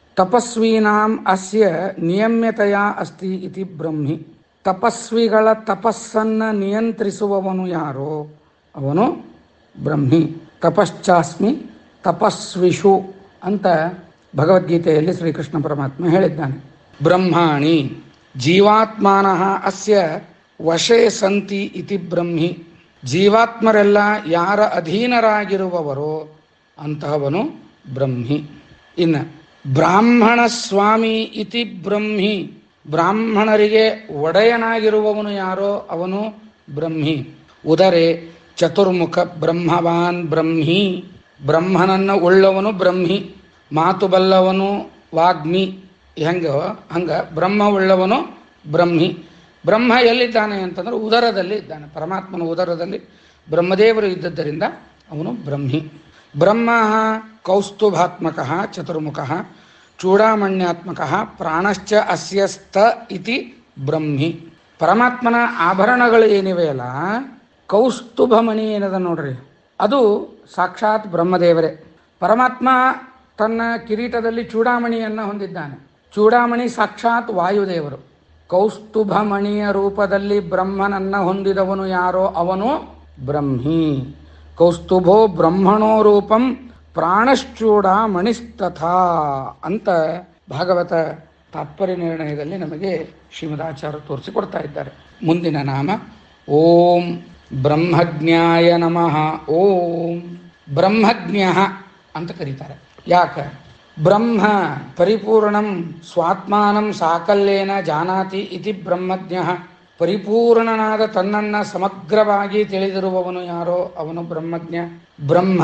ತಪಸ್ವೀನಾಂ ಅಸ್ಯ ನಿಯಮ್ಯತೆಯ ಅಸ್ತಿ ಇತಿ ಬ್ರಹ್ಮಿ ತಪಸ್ವಿಗಳ ತಪಸ್ಸನ್ನ ನಿಯಂತ್ರಿಸುವವನು ಯಾರೋ ಅವನು ಬ್ರಹ್ಮಿ ತಪಶ್ಚಾಸ್ಮಿ ತಪಸ್ವಿಷು ಅಂತ ಭಗವದ್ಗೀತೆಯಲ್ಲಿ ಶ್ರೀಕೃಷ್ಣ ಪರಮಾತ್ಮ ಹೇಳಿದ್ದಾನೆ ಬ್ರಹ್ಮಾಣಿ ಜೀವಾತ್ಮಾನಃ ಅಸ್ಯ ವಶೇ ಸಂತಿ ಇತಿ ಬ್ರಹ್ಮಿ ಜೀವಾತ್ಮರೆಲ್ಲ ಯಾರ ಅಧೀನರಾಗಿರುವವರೋ ಅಂತಹವನು ಬ್ರಹ್ಮಿ ಇನ್ನು ಬ್ರಾಹ್ಮಣ ಸ್ವಾಮಿ ಇತಿ ಬ್ರಹ್ಮಿ ಬ್ರಾಹ್ಮಣರಿಗೆ ಒಡೆಯನಾಗಿರುವವನು ಯಾರೋ ಅವನು ಬ್ರಹ್ಮಿ ಉದರೆ ಚತುರ್ಮುಖ ಬ್ರಹ್ಮವಾನ್ ಬ್ರಹ್ಮಿ ಬ್ರಹ್ಮನನ್ನ ಉಳ್ಳವನು ಬ್ರಹ್ಮಿ ಮಾತು ಬಲ್ಲವನು ವಾಗ್ಮಿ ಹೆಂಗ ಹಂಗ ಬ್ರಹ್ಮ ಉಳ್ಳವನು ಬ್ರಹ್ಮಿ ಬ್ರಹ್ಮ ಎಲ್ಲಿದ್ದಾನೆ ಅಂತಂದ್ರೆ ಉದರದಲ್ಲಿ ಇದ್ದಾನೆ ಪರಮಾತ್ಮನ ಉದರದಲ್ಲಿ ಬ್ರಹ್ಮದೇವರು ಇದ್ದದ್ದರಿಂದ ಅವನು ಬ್ರಹ್ಮಿ ಬ್ರಹ್ಮ ಕೌಸ್ತುಭಾತ್ಮಕ ಚತುರ್ಮುಖ ಚೂಡಾಮಣ್ಯಾತ್ಮಕ ಪ್ರಾಣಶ್ಚ ಅಸ್ಯ ಸ್ಥ ಇತಿ ಬ್ರಹ್ಮಿ ಪರಮಾತ್ಮನ ಆಭರಣಗಳು ಏನಿವೆಯಲ್ಲ ಕೌಸ್ತುಭಮಣಿ ಏನದ ನೋಡ್ರಿ ಅದು ಸಾಕ್ಷಾತ್ ಬ್ರಹ್ಮದೇವರೇ ಪರಮಾತ್ಮ ತನ್ನ ಕಿರೀಟದಲ್ಲಿ ಚೂಡಾಮಣಿಯನ್ನು ಹೊಂದಿದ್ದಾನೆ ಚೂಡಾಮಣಿ ಸಾಕ್ಷಾತ್ ವಾಯುದೇವರು ಕೌಸ್ತುಭಮಣಿಯ ರೂಪದಲ್ಲಿ ಬ್ರಹ್ಮನನ್ನ ಹೊಂದಿದವನು ಯಾರೋ ಅವನು ಬ್ರಹ್ಮಿ ಕೌಸ್ತುಭೋ ಬ್ರಹ್ಮಣೋ ರೂಪಂ ಪ್ರಾಣಶ್ಚೂಡ ಮಣಿಸ್ತಥಾ ಅಂತ ಭಾಗವತ ತಾತ್ಪರ್ಯ ನಿರ್ಣಯದಲ್ಲಿ ನಮಗೆ ಶ್ರೀಮದಾಚಾರ್ಯ ತೋರಿಸಿಕೊಡ್ತಾ ಇದ್ದಾರೆ ಮುಂದಿನ ನಾಮ ಓಂ ಬ್ರಹ್ಮಜ್ಞಾಯ ನಮಃ ಓಂ ಬ್ರಹ್ಮಜ್ಞ ಅಂತ ಕರೀತಾರೆ ಯಾಕೆ ಬ್ರಹ್ಮ ಪರಿಪೂರ್ಣಂ ಸ್ವಾತ್ಮಾನಂ ಸಾಕಲ್ಯೇನ ಜಾನಾತಿ ಇತಿ ಬ್ರಹ್ಮಜ್ಞ ಪರಿಪೂರ್ಣನಾದ ತನ್ನನ್ನ ಸಮಗ್ರವಾಗಿ ತಿಳಿದಿರುವವನು ಯಾರೋ ಅವನು ಬ್ರಹ್ಮಜ್ಞ ಬ್ರಹ್ಮ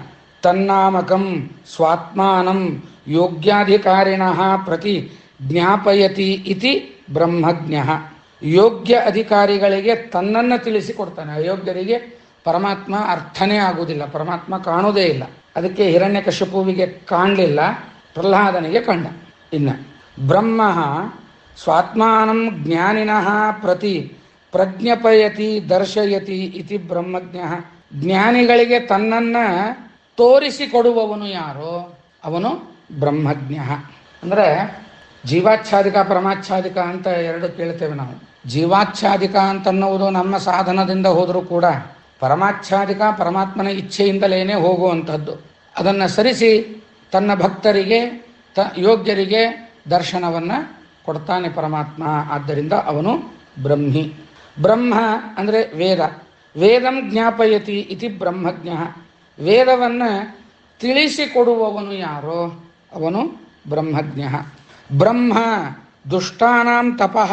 ತನ್ನಾಮಕಂ ಸ್ವಾತ್ಮಾನಂ ಯೋಗ್ಯಾಧಿಕಾರಿಣ ಪ್ರತಿ ಜ್ಞಾಪಯತಿ ಇತಿ ಬ್ರಹ್ಮಜ್ಞ ಯೋಗ್ಯ ಅಧಿಕಾರಿಗಳಿಗೆ ತನ್ನನ್ನು ತಿಳಿಸಿಕೊಡ್ತಾನೆ ಅಯೋಗ್ಯರಿಗೆ ಪರಮಾತ್ಮ ಅರ್ಥನೇ ಆಗುವುದಿಲ್ಲ ಪರಮಾತ್ಮ ಕಾಣುವುದೇ ಇಲ್ಲ ಅದಕ್ಕೆ ಹಿರಣ್ಯಕಶಿಪುವಿಗೆ ಕಾಣಲಿಲ್ಲ ಪ್ರಹ್ಲಾದನಿಗೆ ಕಂಡ ಇನ್ನ ಬ್ರಹ್ಮ ಸ್ವಾತ್ಮಾನಂ ಜ್ಞಾನಿನಃ ಪ್ರತಿ ಪ್ರಜ್ಞಪಯತಿ ದರ್ಶಯತಿ ಇತಿ ಬ್ರಹ್ಮಜ್ಞ ಜ್ಞಾನಿಗಳಿಗೆ ತನ್ನನ್ನ ತೋರಿಸಿಕೊಡುವವನು ಯಾರೋ ಅವನು ಬ್ರಹ್ಮಜ್ಞ ಅಂದ್ರೆ ಜೀವಾಚ್ಛಾದಿಕ ಪರಮಾಚ್ಛಾದಿಕ ಅಂತ ಎರಡು ಕೇಳ್ತೇವೆ ನಾವು ಜೀವಾಚ್ಛಾದಿಕ ಅಂತನ್ನುವುದು ನಮ್ಮ ಸಾಧನದಿಂದ ಹೋದರೂ ಕೂಡ ಪರಮಾಚ್ಛಾದಿಕ ಪರಮಾತ್ಮನ ಇಚ್ಛೆಯಿಂದಲೇನೆ ಹೋಗುವಂಥದ್ದು ಅದನ್ನು ಸರಿಸಿ ತನ್ನ ಭಕ್ತರಿಗೆ ತ ಯೋಗ್ಯರಿಗೆ ದರ್ಶನವನ್ನು ಕೊಡ್ತಾನೆ ಪರಮಾತ್ಮ ಆದ್ದರಿಂದ ಅವನು ಬ್ರಹ್ಮಿ ಬ್ರಹ್ಮ ಅಂದರೆ ವೇದ ವೇದಂ ಜ್ಞಾಪಯತಿ ಇತಿ ಬ್ರಹ್ಮಜ್ಞ ವೇದವನ್ನು ತಿಳಿಸಿಕೊಡುವವನು ಯಾರೋ ಅವನು ಬ್ರಹ್ಮಜ್ಞ ಬ್ರಹ್ಮ ದುಷ್ಟಾನಾಂ ತಪಃ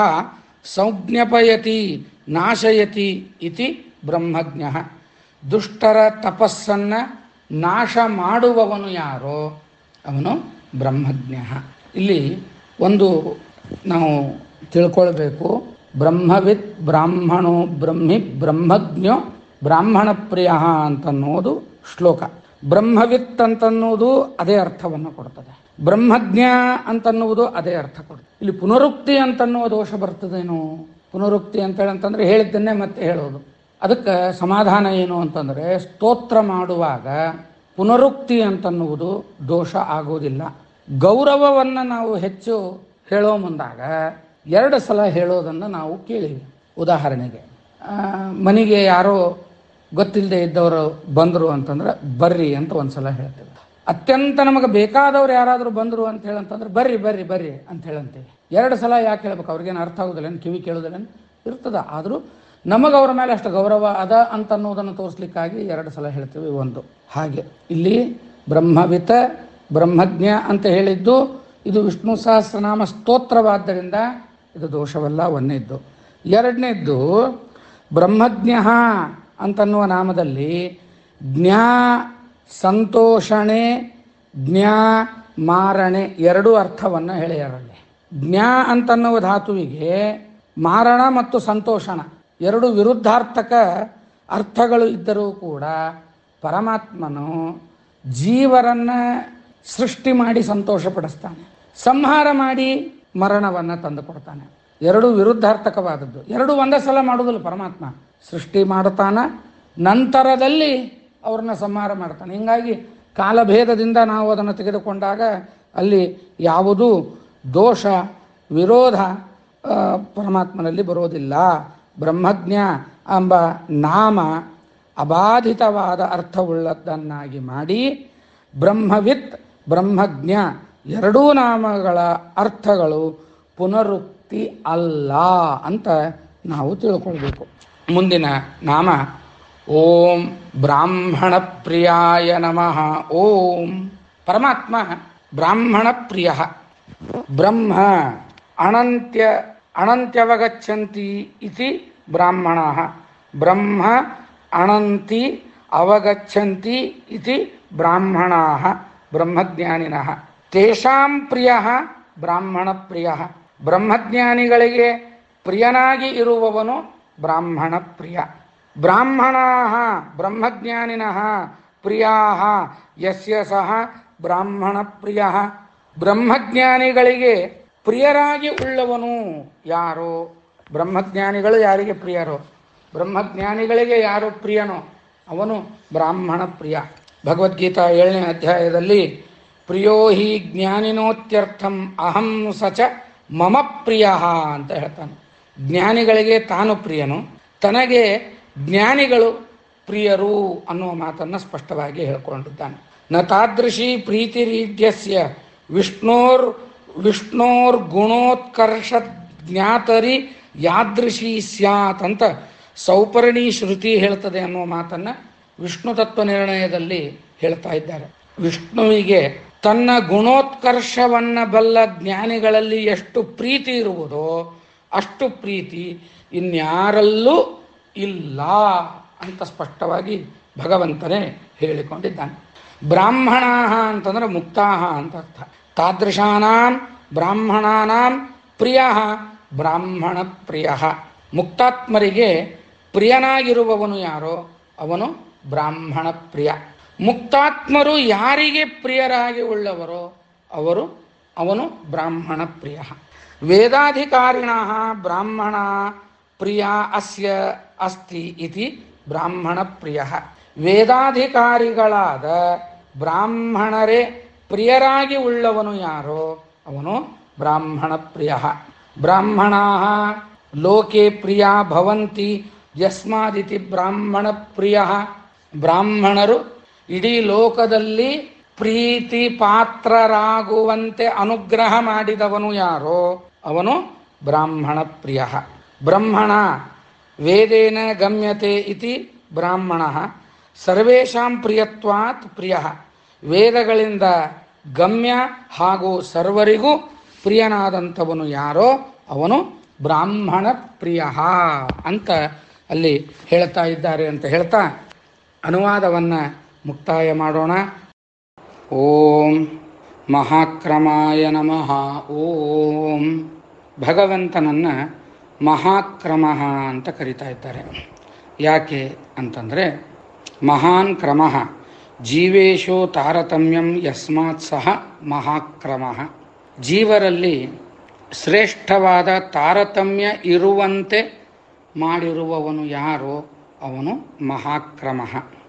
ಸಂಜ್ಞಪಯತಿ ನಾಶಯತಿ ಇತಿ ಬ್ರಹ್ಮಜ್ಞ ದುಷ್ಟರ ತಪಸ್ಸನ್ನು ನಾಶ ಮಾಡುವವನು ಯಾರೋ ಅವನು ಬ್ರಹ್ಮಜ್ಞ ಇಲ್ಲಿ ಒಂದು ನಾವು ತಿಳ್ಕೊಳ್ಬೇಕು ಬ್ರಹ್ಮವಿತ್ ಬ್ರಾಹ್ಮಣೋ ಬ್ರಹ್ಮಿ ಬ್ರಹ್ಮಜ್ಞೋ ಬ್ರಾಹ್ಮಣ ಪ್ರಿಯ ಅಂತನ್ನೋದು ಶ್ಲೋಕ ಬ್ರಹ್ಮವಿತ್ ಅಂತನ್ನುವುದು ಅದೇ ಅರ್ಥವನ್ನು ಕೊಡ್ತದೆ ಬ್ರಹ್ಮಜ್ಞ ಅಂತನ್ನುವುದು ಅದೇ ಅರ್ಥ ಕೊಡ್ತದೆ ಇಲ್ಲಿ ಪುನರುಕ್ತಿ ಅಂತನ್ನುವ ದೋಷ ಬರ್ತದೇನು ಪುನರುಕ್ತಿ ಅಂತೇಳಿ ಅಂತಂದ್ರೆ ಹೇಳಿದ್ದನ್ನೇ ಮತ್ತೆ ಹೇಳೋದು ಅದಕ್ಕೆ ಸಮಾಧಾನ ಏನು ಅಂತಂದ್ರೆ ಸ್ತೋತ್ರ ಮಾಡುವಾಗ ಪುನರುಕ್ತಿ ಅಂತನ್ನುವುದು ದೋಷ ಆಗೋದಿಲ್ಲ ಗೌರವವನ್ನು ನಾವು ಹೆಚ್ಚು ಹೇಳೋ ಮುಂದಾಗ ಎರಡು ಸಲ ಹೇಳೋದನ್ನು ನಾವು ಕೇಳಿವಿ ಉದಾಹರಣೆಗೆ ಆ, ಮನೆಗೆ ಯಾರೋ ಗೊತ್ತಿಲ್ಲದೆ ಇದ್ದವರು ಬಂದರು ಅಂತಂದ್ರೆ ಬರ್ರಿ ಅಂತ ಒಂದ್ಸಲ ಹೇಳ್ತೇವೆ ಅತ್ಯಂತ ನಮಗೆ ಬೇಕಾದವ್ರು ಯಾರಾದರೂ ಬಂದರು ಅಂತ ಹೇಳಂತಂದ್ರೆ ಬರ್ರಿ ಬರ್ರಿ ಬರ್ರಿ ಅಂತ ಹೇಳಂತೀವಿ ಎರಡು ಸಲ ಯಾಕೆ ಹೇಳ್ಬೇಕು ಅವ್ರಿಗೇನು ಅರ್ಥ ಆಗೋದಿಲ್ಲ ಕಿವಿ ಕೇಳೋದಿಲ್ಲ ಇರ್ತದ ಆದರೂ ನಮಗೆ ಅವ್ರ ಮೇಲೆ ಅಷ್ಟು ಗೌರವ ಅದ ಅಂತ ಅನ್ನೋದನ್ನು ತೋರಿಸ್ಲಿಕ್ಕಾಗಿ ಎರಡು ಸಲ ಹೇಳ್ತೀವಿ ಒಂದು ಹಾಗೆ ಇಲ್ಲಿ ಬ್ರಹ್ಮವಿತ ಬ್ರಹ್ಮಜ್ಞ ಅಂತ ಹೇಳಿದ್ದು ಇದು ವಿಷ್ಣು ಸಹಸ್ರನಾಮ ಸ್ತೋತ್ರವಾದ್ದರಿಂದ ಇದು ದೋಷವಲ್ಲ ಒಂದನೇದ್ದು ಎರಡನೇದ್ದು ಬ್ರಹ್ಮಜ್ಞ ಅಂತನ್ನುವ ನಾಮದಲ್ಲಿ ಜ್ಞಾ ಸಂತೋಷಣೆ ಜ್ಞಾ ಮಾರಣೆ ಎರಡೂ ಅರ್ಥವನ್ನು ಹೇಳ್ಯಾರಲ್ಲಿ ಜ್ಞಾ ಅಂತನ್ನುವ ಧಾತುವಿಗೆ ಮಾರಣ ಮತ್ತು ಸಂತೋಷಣ ಎರಡು ವಿರುದ್ಧಾರ್ಥಕ ಅರ್ಥಗಳು ಇದ್ದರೂ ಕೂಡ ಪರಮಾತ್ಮನು ಜೀವರನ್ನ ಸೃಷ್ಟಿ ಮಾಡಿ ಸಂತೋಷ ಪಡಿಸ್ತಾನೆ ಸಂಹಾರ ಮಾಡಿ ಮರಣವನ್ನು ತಂದು ಕೊಡ್ತಾನೆ ಎರಡು ವಿರುದ್ಧಾರ್ಥಕವಾದದ್ದು ಎರಡು ಒಂದೇ ಸಲ ಮಾಡುವುದಿಲ್ಲ ಪರಮಾತ್ಮ ಸೃಷ್ಟಿ ಮಾಡುತ್ತಾನ ನಂತರದಲ್ಲಿ ಅವ್ರನ್ನ ಸಂಹಾರ ಮಾಡ್ತಾನೆ ಹಿಂಗಾಗಿ ಕಾಲಭೇದದಿಂದ ನಾವು ಅದನ್ನು ತೆಗೆದುಕೊಂಡಾಗ ಅಲ್ಲಿ ಯಾವುದೂ ದೋಷ ವಿರೋಧ ಆ, ಪರಮಾತ್ಮನಲ್ಲಿ ಬರೋದಿಲ್ಲ ಬ್ರಹ್ಮಜ್ಞ ಎಂಬ ನಾಮ ಅಬಾಧಿತವಾದ ಅರ್ಥವುಳ್ಳದ್ದನ್ನಾಗಿ ಮಾಡಿ ಬ್ರಹ್ಮವಿತ್ ಬ್ರಹ್ಮಜ್ಞ ಎರಡೂ ನಾಮಗಳ ಅರ್ಥಗಳು ಪುನರುಕ್ತಿ ಅಲ್ಲ ಅಂತ ನಾವು ತಿಳ್ಕೊಳ್ಬೇಕು ಮುಂದಿನ ನಾಮ ಓಂ ಬ್ರಾಹ್ಮಣ ಪ್ರಿಯಾಯ ನಮಃ ಓಂ ಪರಮಾತ್ಮ ಬ್ರಾಹ್ಮಣ ಪ್ರಿಯ ಬ್ರಹ್ಮ ಅನಂತ್ಯ ಅನಂತ್ಯವಗಚ್ಚಂತಿ ಇತಿ ಬ್ರಾಹ್ಮಣ ಬ್ರಹ್ಮ ಅನಂತಿ ಅವಗಚ್ಚಂತಿ ಇತಿ ಬ್ರಾಹ್ಮಣಾ ಬ್ರಹ್ಮಜ್ಞಾನಿನಃ ತೇಷಾಂ ಪ್ರಿಯ ಬ್ರಾಹ್ಮಣ ಪ್ರಿಯ ಬ್ರಹ್ಮಜ್ಞಾನಿಗಳಿಗೆ ಪ್ರಿಯನಾಗಿ ಇರುವವನು ಬ್ರಾಹ್ಮಣ ಪ್ರಿಯ ಬ್ರಾಹ್ಮಣಾ ಬ್ರಹ್ಮಜ್ಞಾನಿನಃ ಪ್ರಿಯಾ ಯಸ್ಯ ಸಹ ಬ್ರಾಹ್ಮಣ ಪ್ರಿಯ ಬ್ರಹ್ಮಜ್ಞಾನಿಗಳಿಗೆ ಪ್ರಿಯರಾಗಿ ಉಳ್ಳವನು ಯಾರೋ ಬ್ರಹ್ಮಜ್ಞಾನಿಗಳು ಯಾರಿಗೆ ಪ್ರಿಯರೋ ಬ್ರಹ್ಮಜ್ಞಾನಿಗಳಿಗೆ ಯಾರು ಪ್ರಿಯನೋ ಅವನು ಬ್ರಾಹ್ಮಣ ಪ್ರಿಯ ಭಗವದ್ಗೀತಾ ಏಳನೇ ಅಧ್ಯಾಯದಲ್ಲಿ ಪ್ರಿಯೋ ಹಿ ಜ್ಞಾನಿನೋತ್ಯರ್ಥಂ ಅಹಂ ಸಚ ಮಮ ಪ್ರಿಯ ಅಂತ ಹೇಳ್ತಾನೆ ಜ್ಞಾನಿಗಳಿಗೆ ತಾನು ಪ್ರಿಯನು ತನಗೆ ಜ್ಞಾನಿಗಳು ಪ್ರಿಯರು ಅನ್ನುವ ಮಾತನ್ನು ಸ್ಪಷ್ಟವಾಗಿ ಹೇಳ್ಕೊಂಡಿದ್ದಾನೆ ನ ತಾದೃಶಿ ಪ್ರೀತಿರೀಡ್ಯಸ್ಯ ವಿಷ್ಣೋರ್ ವಿಷ್ಣೋರ್ ಗುಣೋತ್ಕರ್ಷ ಜ್ಞಾತರಿ ಯಾದೃಶಿ ಸ್ಯಾತ್ ಅಂತ ಸೌಪರ್ಣಿ ಶ್ರುತಿ ಹೇಳ್ತದೆ ಅನ್ನುವ ಮಾತನ್ನ ವಿಷ್ಣು ತತ್ವ ನಿರ್ಣಯದಲ್ಲಿ ಹೇಳ್ತಾ ಇದ್ದಾರೆ ವಿಷ್ಣುವಿಗೆ ತನ್ನ ಗುಣೋತ್ಕರ್ಷವನ್ನ ಬಲ್ಲ ಜ್ಞಾನಿಗಳಲ್ಲಿ ಎಷ್ಟು ಪ್ರೀತಿ ಇರುವುದೋ ಅಷ್ಟು ಪ್ರೀತಿ ಇನ್ಯಾರಲ್ಲೂ ಇಲ್ಲ ಅಂತ ಸ್ಪಷ್ಟವಾಗಿ ಭಗವಂತನೇ ಹೇಳಿಕೊಂಡಿದ್ದಾನೆ ಬ್ರಾಹ್ಮಣ ಅಂತಂದ್ರೆ ಮುಕ್ತಾಹ ಅಂತ ಅರ್ಥ ತಾದೃಶಾನಾಂ ಬ್ರಾಹ್ಮಣಾನಾಂ ಪ್ರಿಯ ಬ್ರಾಹ್ಮಣ ಪ್ರಿಯ ಮುಕ್ತಾತ್ಮರಿಗೆ ಪ್ರಿಯನಾಗಿರುವವನು ಯಾರೋ ಅವನು ಬ್ರಾಹ್ಮಣ ಪ್ರಿಯ ಮುಕ್ತಾತ್ಮರು ಯಾರಿಗೆ ಪ್ರಿಯರಾಗಿ ಉಳ್ಳವರೋ ಅವರು ಅವನು ಬ್ರಾಹ್ಮಣ ಪ್ರಿಯ ವೇದಾಧಿಕಾರಿಣ ಬ್ರಾಹ್ಮಣ ಪ್ರಿಯ ಅಸ್ಯ ಅಸ್ತಿ ಇತಿ ಬ್ರಾಹ್ಮಣ ಪ್ರಿಯ ವೇದಾಧಿಕಾರಿಗಳಾದ ಬ್ರಾಹ್ಮಣರೇ ಪ್ರಿಯರಾಗಿ ಉಳ್ಳವನು ಯಾರೋ ಅವನು ಬ್ರಾಹ್ಮಣ ಪ್ರಿಯ ಬ್ರಾಹ್ಮಣಾ ಲೋಕೆ ಪ್ರಿಯ ಭವಂತಿ ಯಸ್ಮಾದಿತಿ ಬ್ರಾಹ್ಮಣ ಪ್ರಿಯ ಬ್ರಾಹ್ಮಣರು ಇಡೀ ಲೋಕದಲ್ಲಿ ಪ್ರೀತಿ ಪಾತ್ರರಾಗುವಂತೆ ಅನುಗ್ರಹ ಮಾಡಿದವನು ಯಾರೋ ಅವನು ಬ್ರಾಹ್ಮಣ ಪ್ರಿಯ ಬ್ರಹ್ಮಣ ವೇದೇನ ಗಮ್ಯತೆ ಇತಿ ಬ್ರಾಹ್ಮಣ ಸರ್ವೇಷಾಂ ಪ್ರಿಯತ್ವಾತ್ ಪ್ರಿಯ ವೇದಗಳಿಂದ ಗಮ್ಯ ಹಾಗೂ ಸರ್ವರಿಗೂ ಪ್ರಿಯನಾದಂಥವನು ಯಾರೋ ಅವನು ಬ್ರಾಹ್ಮಣ ಪ್ರಿಯ ಅಂತ ಅಲ್ಲಿ ಹೇಳ್ತಾ ಇದ್ದಾರೆ ಅಂತ ಹೇಳ್ತಾ ಅನುವಾದವನ್ನು ಮುಕ್ತಾಯ ಮಾಡೋಣ ಓಂ ಮಹಾಕ್ರಮಾಯ ನಮಃ ಓಂ ಭಗವಂತನನ್ನು ಮಹಾಕ್ರಮ ಅಂತ ಕರಿತಾ ಇದ್ದಾರೆ ಯಾಕೆ ಅಂತಂದರೆ ಮಹಾನ್ ಕ್ರಮ ಜೀವೇಶು ತಾರತಮ್ಯಂ ಯಸ್ಮಾತ್ ಸಹ ಮಹಾಕ್ರಮ ಜೀವರಲ್ಲಿ ಶ್ರೇಷ್ಠವಾದ ತಾರತಮ್ಯ ಇರುವಂತೆ ಮಾಡಿರುವವನು ಯಾರೋ ಅವನು ಮಹಾಕ್ರಮ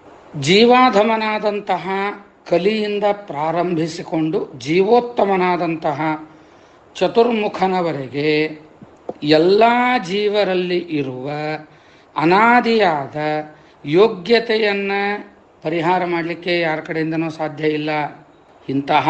ಜೀವಾಧಮನಾದಂತಹ ಕಲಿಯಿಂದ ಪ್ರಾರಂಭಿಸಿಕೊಂಡು ಜೀವೋತ್ತಮನಾದಂತಹ ಚತುರ್ಮುಖನವರೆಗೆ ಎಲ್ಲ ಜೀವರಲ್ಲಿ ಇರುವ ಅನಾದಿಯಾದ ಯೋಗ್ಯತೆಯನ್ನು ಪರಿಹಾರ ಮಾಡಲಿಕ್ಕೆ ಯಾರ ಕಡೆಯಿಂದನೂ ಸಾಧ್ಯ ಇಲ್ಲ ಇಂತಹ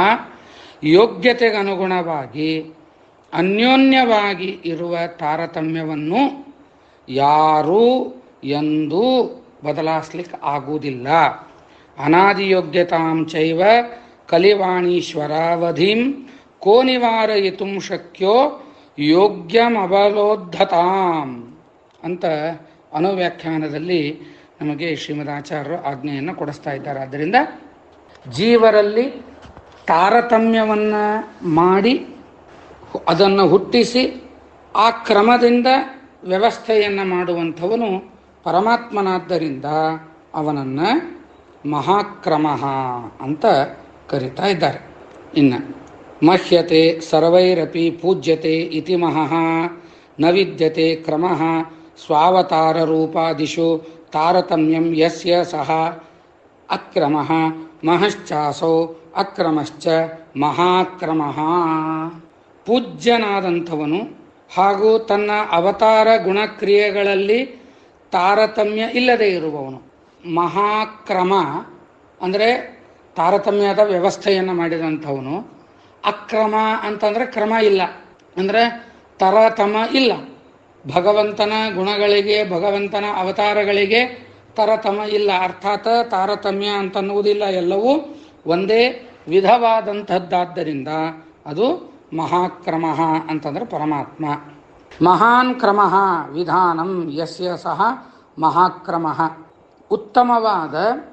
ಯೋಗ್ಯತೆಗನುಗುಣವಾಗಿ ಅನ್ಯೋನ್ಯವಾಗಿ ಇರುವ ತಾರತಮ್ಯವನ್ನು ಯಾರೂ ಎಂದೂ ಬದಲಾಯಿಸ್ಲಿಕ್ಕೆ ಆಗುವುದಿಲ್ಲ ಅನಾದಿಯೋಗ್ಯತಾಂ ಚೈವ ಕಲಿವಾಣೀಶ್ವರಾವಧಿಂ ಕೋ ನಿವಾರಯಿತು ಶಕ್ಯೋ ಯೋಗ್ಯಮಬಲೋದ್ಧತಾಂ ಅಂತ ಅನುವ್ಯಾಖ್ಯಾನದಲ್ಲಿ ನಮಗೆ ಶ್ರೀಮದ್ ಆಚಾರ್ಯರು ಆಜ್ಞೆಯನ್ನು ಕೊಡಿಸ್ತಾ ಇದ್ದಾರೆ ಆದ್ದರಿಂದ ಜೀವರಲ್ಲಿ ತಾರತಮ್ಯವನ್ನು ಮಾಡಿ ಅದನ್ನು ಹುಟ್ಟಿಸಿ ಆ ಕ್ರಮದಿಂದ ವ್ಯವಸ್ಥೆಯನ್ನು ಮಾಡುವಂಥವನು ಪರಮಾತ್ಮನಾದ್ದರಿಂದ ಅವನನ್ನು ಮಹಾಕ್ರಮ ಅಂತ ಕರಿತಾ ಇದ್ದಾರೆ ಇನ್ನು ಮಹ್ಯತೆ ಸರ್ವೈರಪಿ ಪೂಜ್ಯತೆ ಇತಿ ಮಹಃ ನ ವಿದ್ಯತೆ ಕ್ರಮ ಸ್ವಾವತಾರ ರೂಪಾದಿಷು ತಾರತಮ್ಯಂ ಯಸ್ಯ ಸಹ ಅಕ್ರಮ ಮಹಶ್ಚಾಸೌ ಅಕ್ರಮಶ್ಚ ಮಹಾಕ್ರಮ ಪೂಜ್ಯನಾದಂಥವನು ಹಾಗೂ ತನ್ನ ಅವತಾರ ಗುಣಕ್ರಿಯೆಗಳಲ್ಲಿ ತಾರತಮ್ಯ ಇಲ್ಲದೆ ಇರುವವನು ಮಹಾಕ್ರಮ ಅಂದರೆ ತಾರತಮ್ಯದ ವ್ಯವಸ್ಥೆಯನ್ನು ಮಾಡಿದಂಥವನು ಅಕ್ರಮ ಅಂತಂದರೆ ಕ್ರಮ ಇಲ್ಲ ಅಂದರೆ ತರತಮ ಇಲ್ಲ ಭಗವಂತನ ಗುಣಗಳಿಗೆ ಭಗವಂತನ ಅವತಾರಗಳಿಗೆ ತರತಮ ಇಲ್ಲ ಅರ್ಥಾತ್ ತಾರತಮ್ಯ ಅಂತನ್ನುವುದಿಲ್ಲ ಎಲ್ಲವೂ ಒಂದೇ ವಿಧವಾದಂಥದ್ದಾದ್ದರಿಂದ ಅದು ಮಹಾಕ್ರಮ ಅಂತಂದರೆ ಪರಮಾತ್ಮ ಮಹಾನ್ ಕ್ರಮ ವಿಧಾನಂ ಯಸ್ಯ ಸಹ ಮಹಾಕ್ರಮ ಉತ್ತಮವಾದ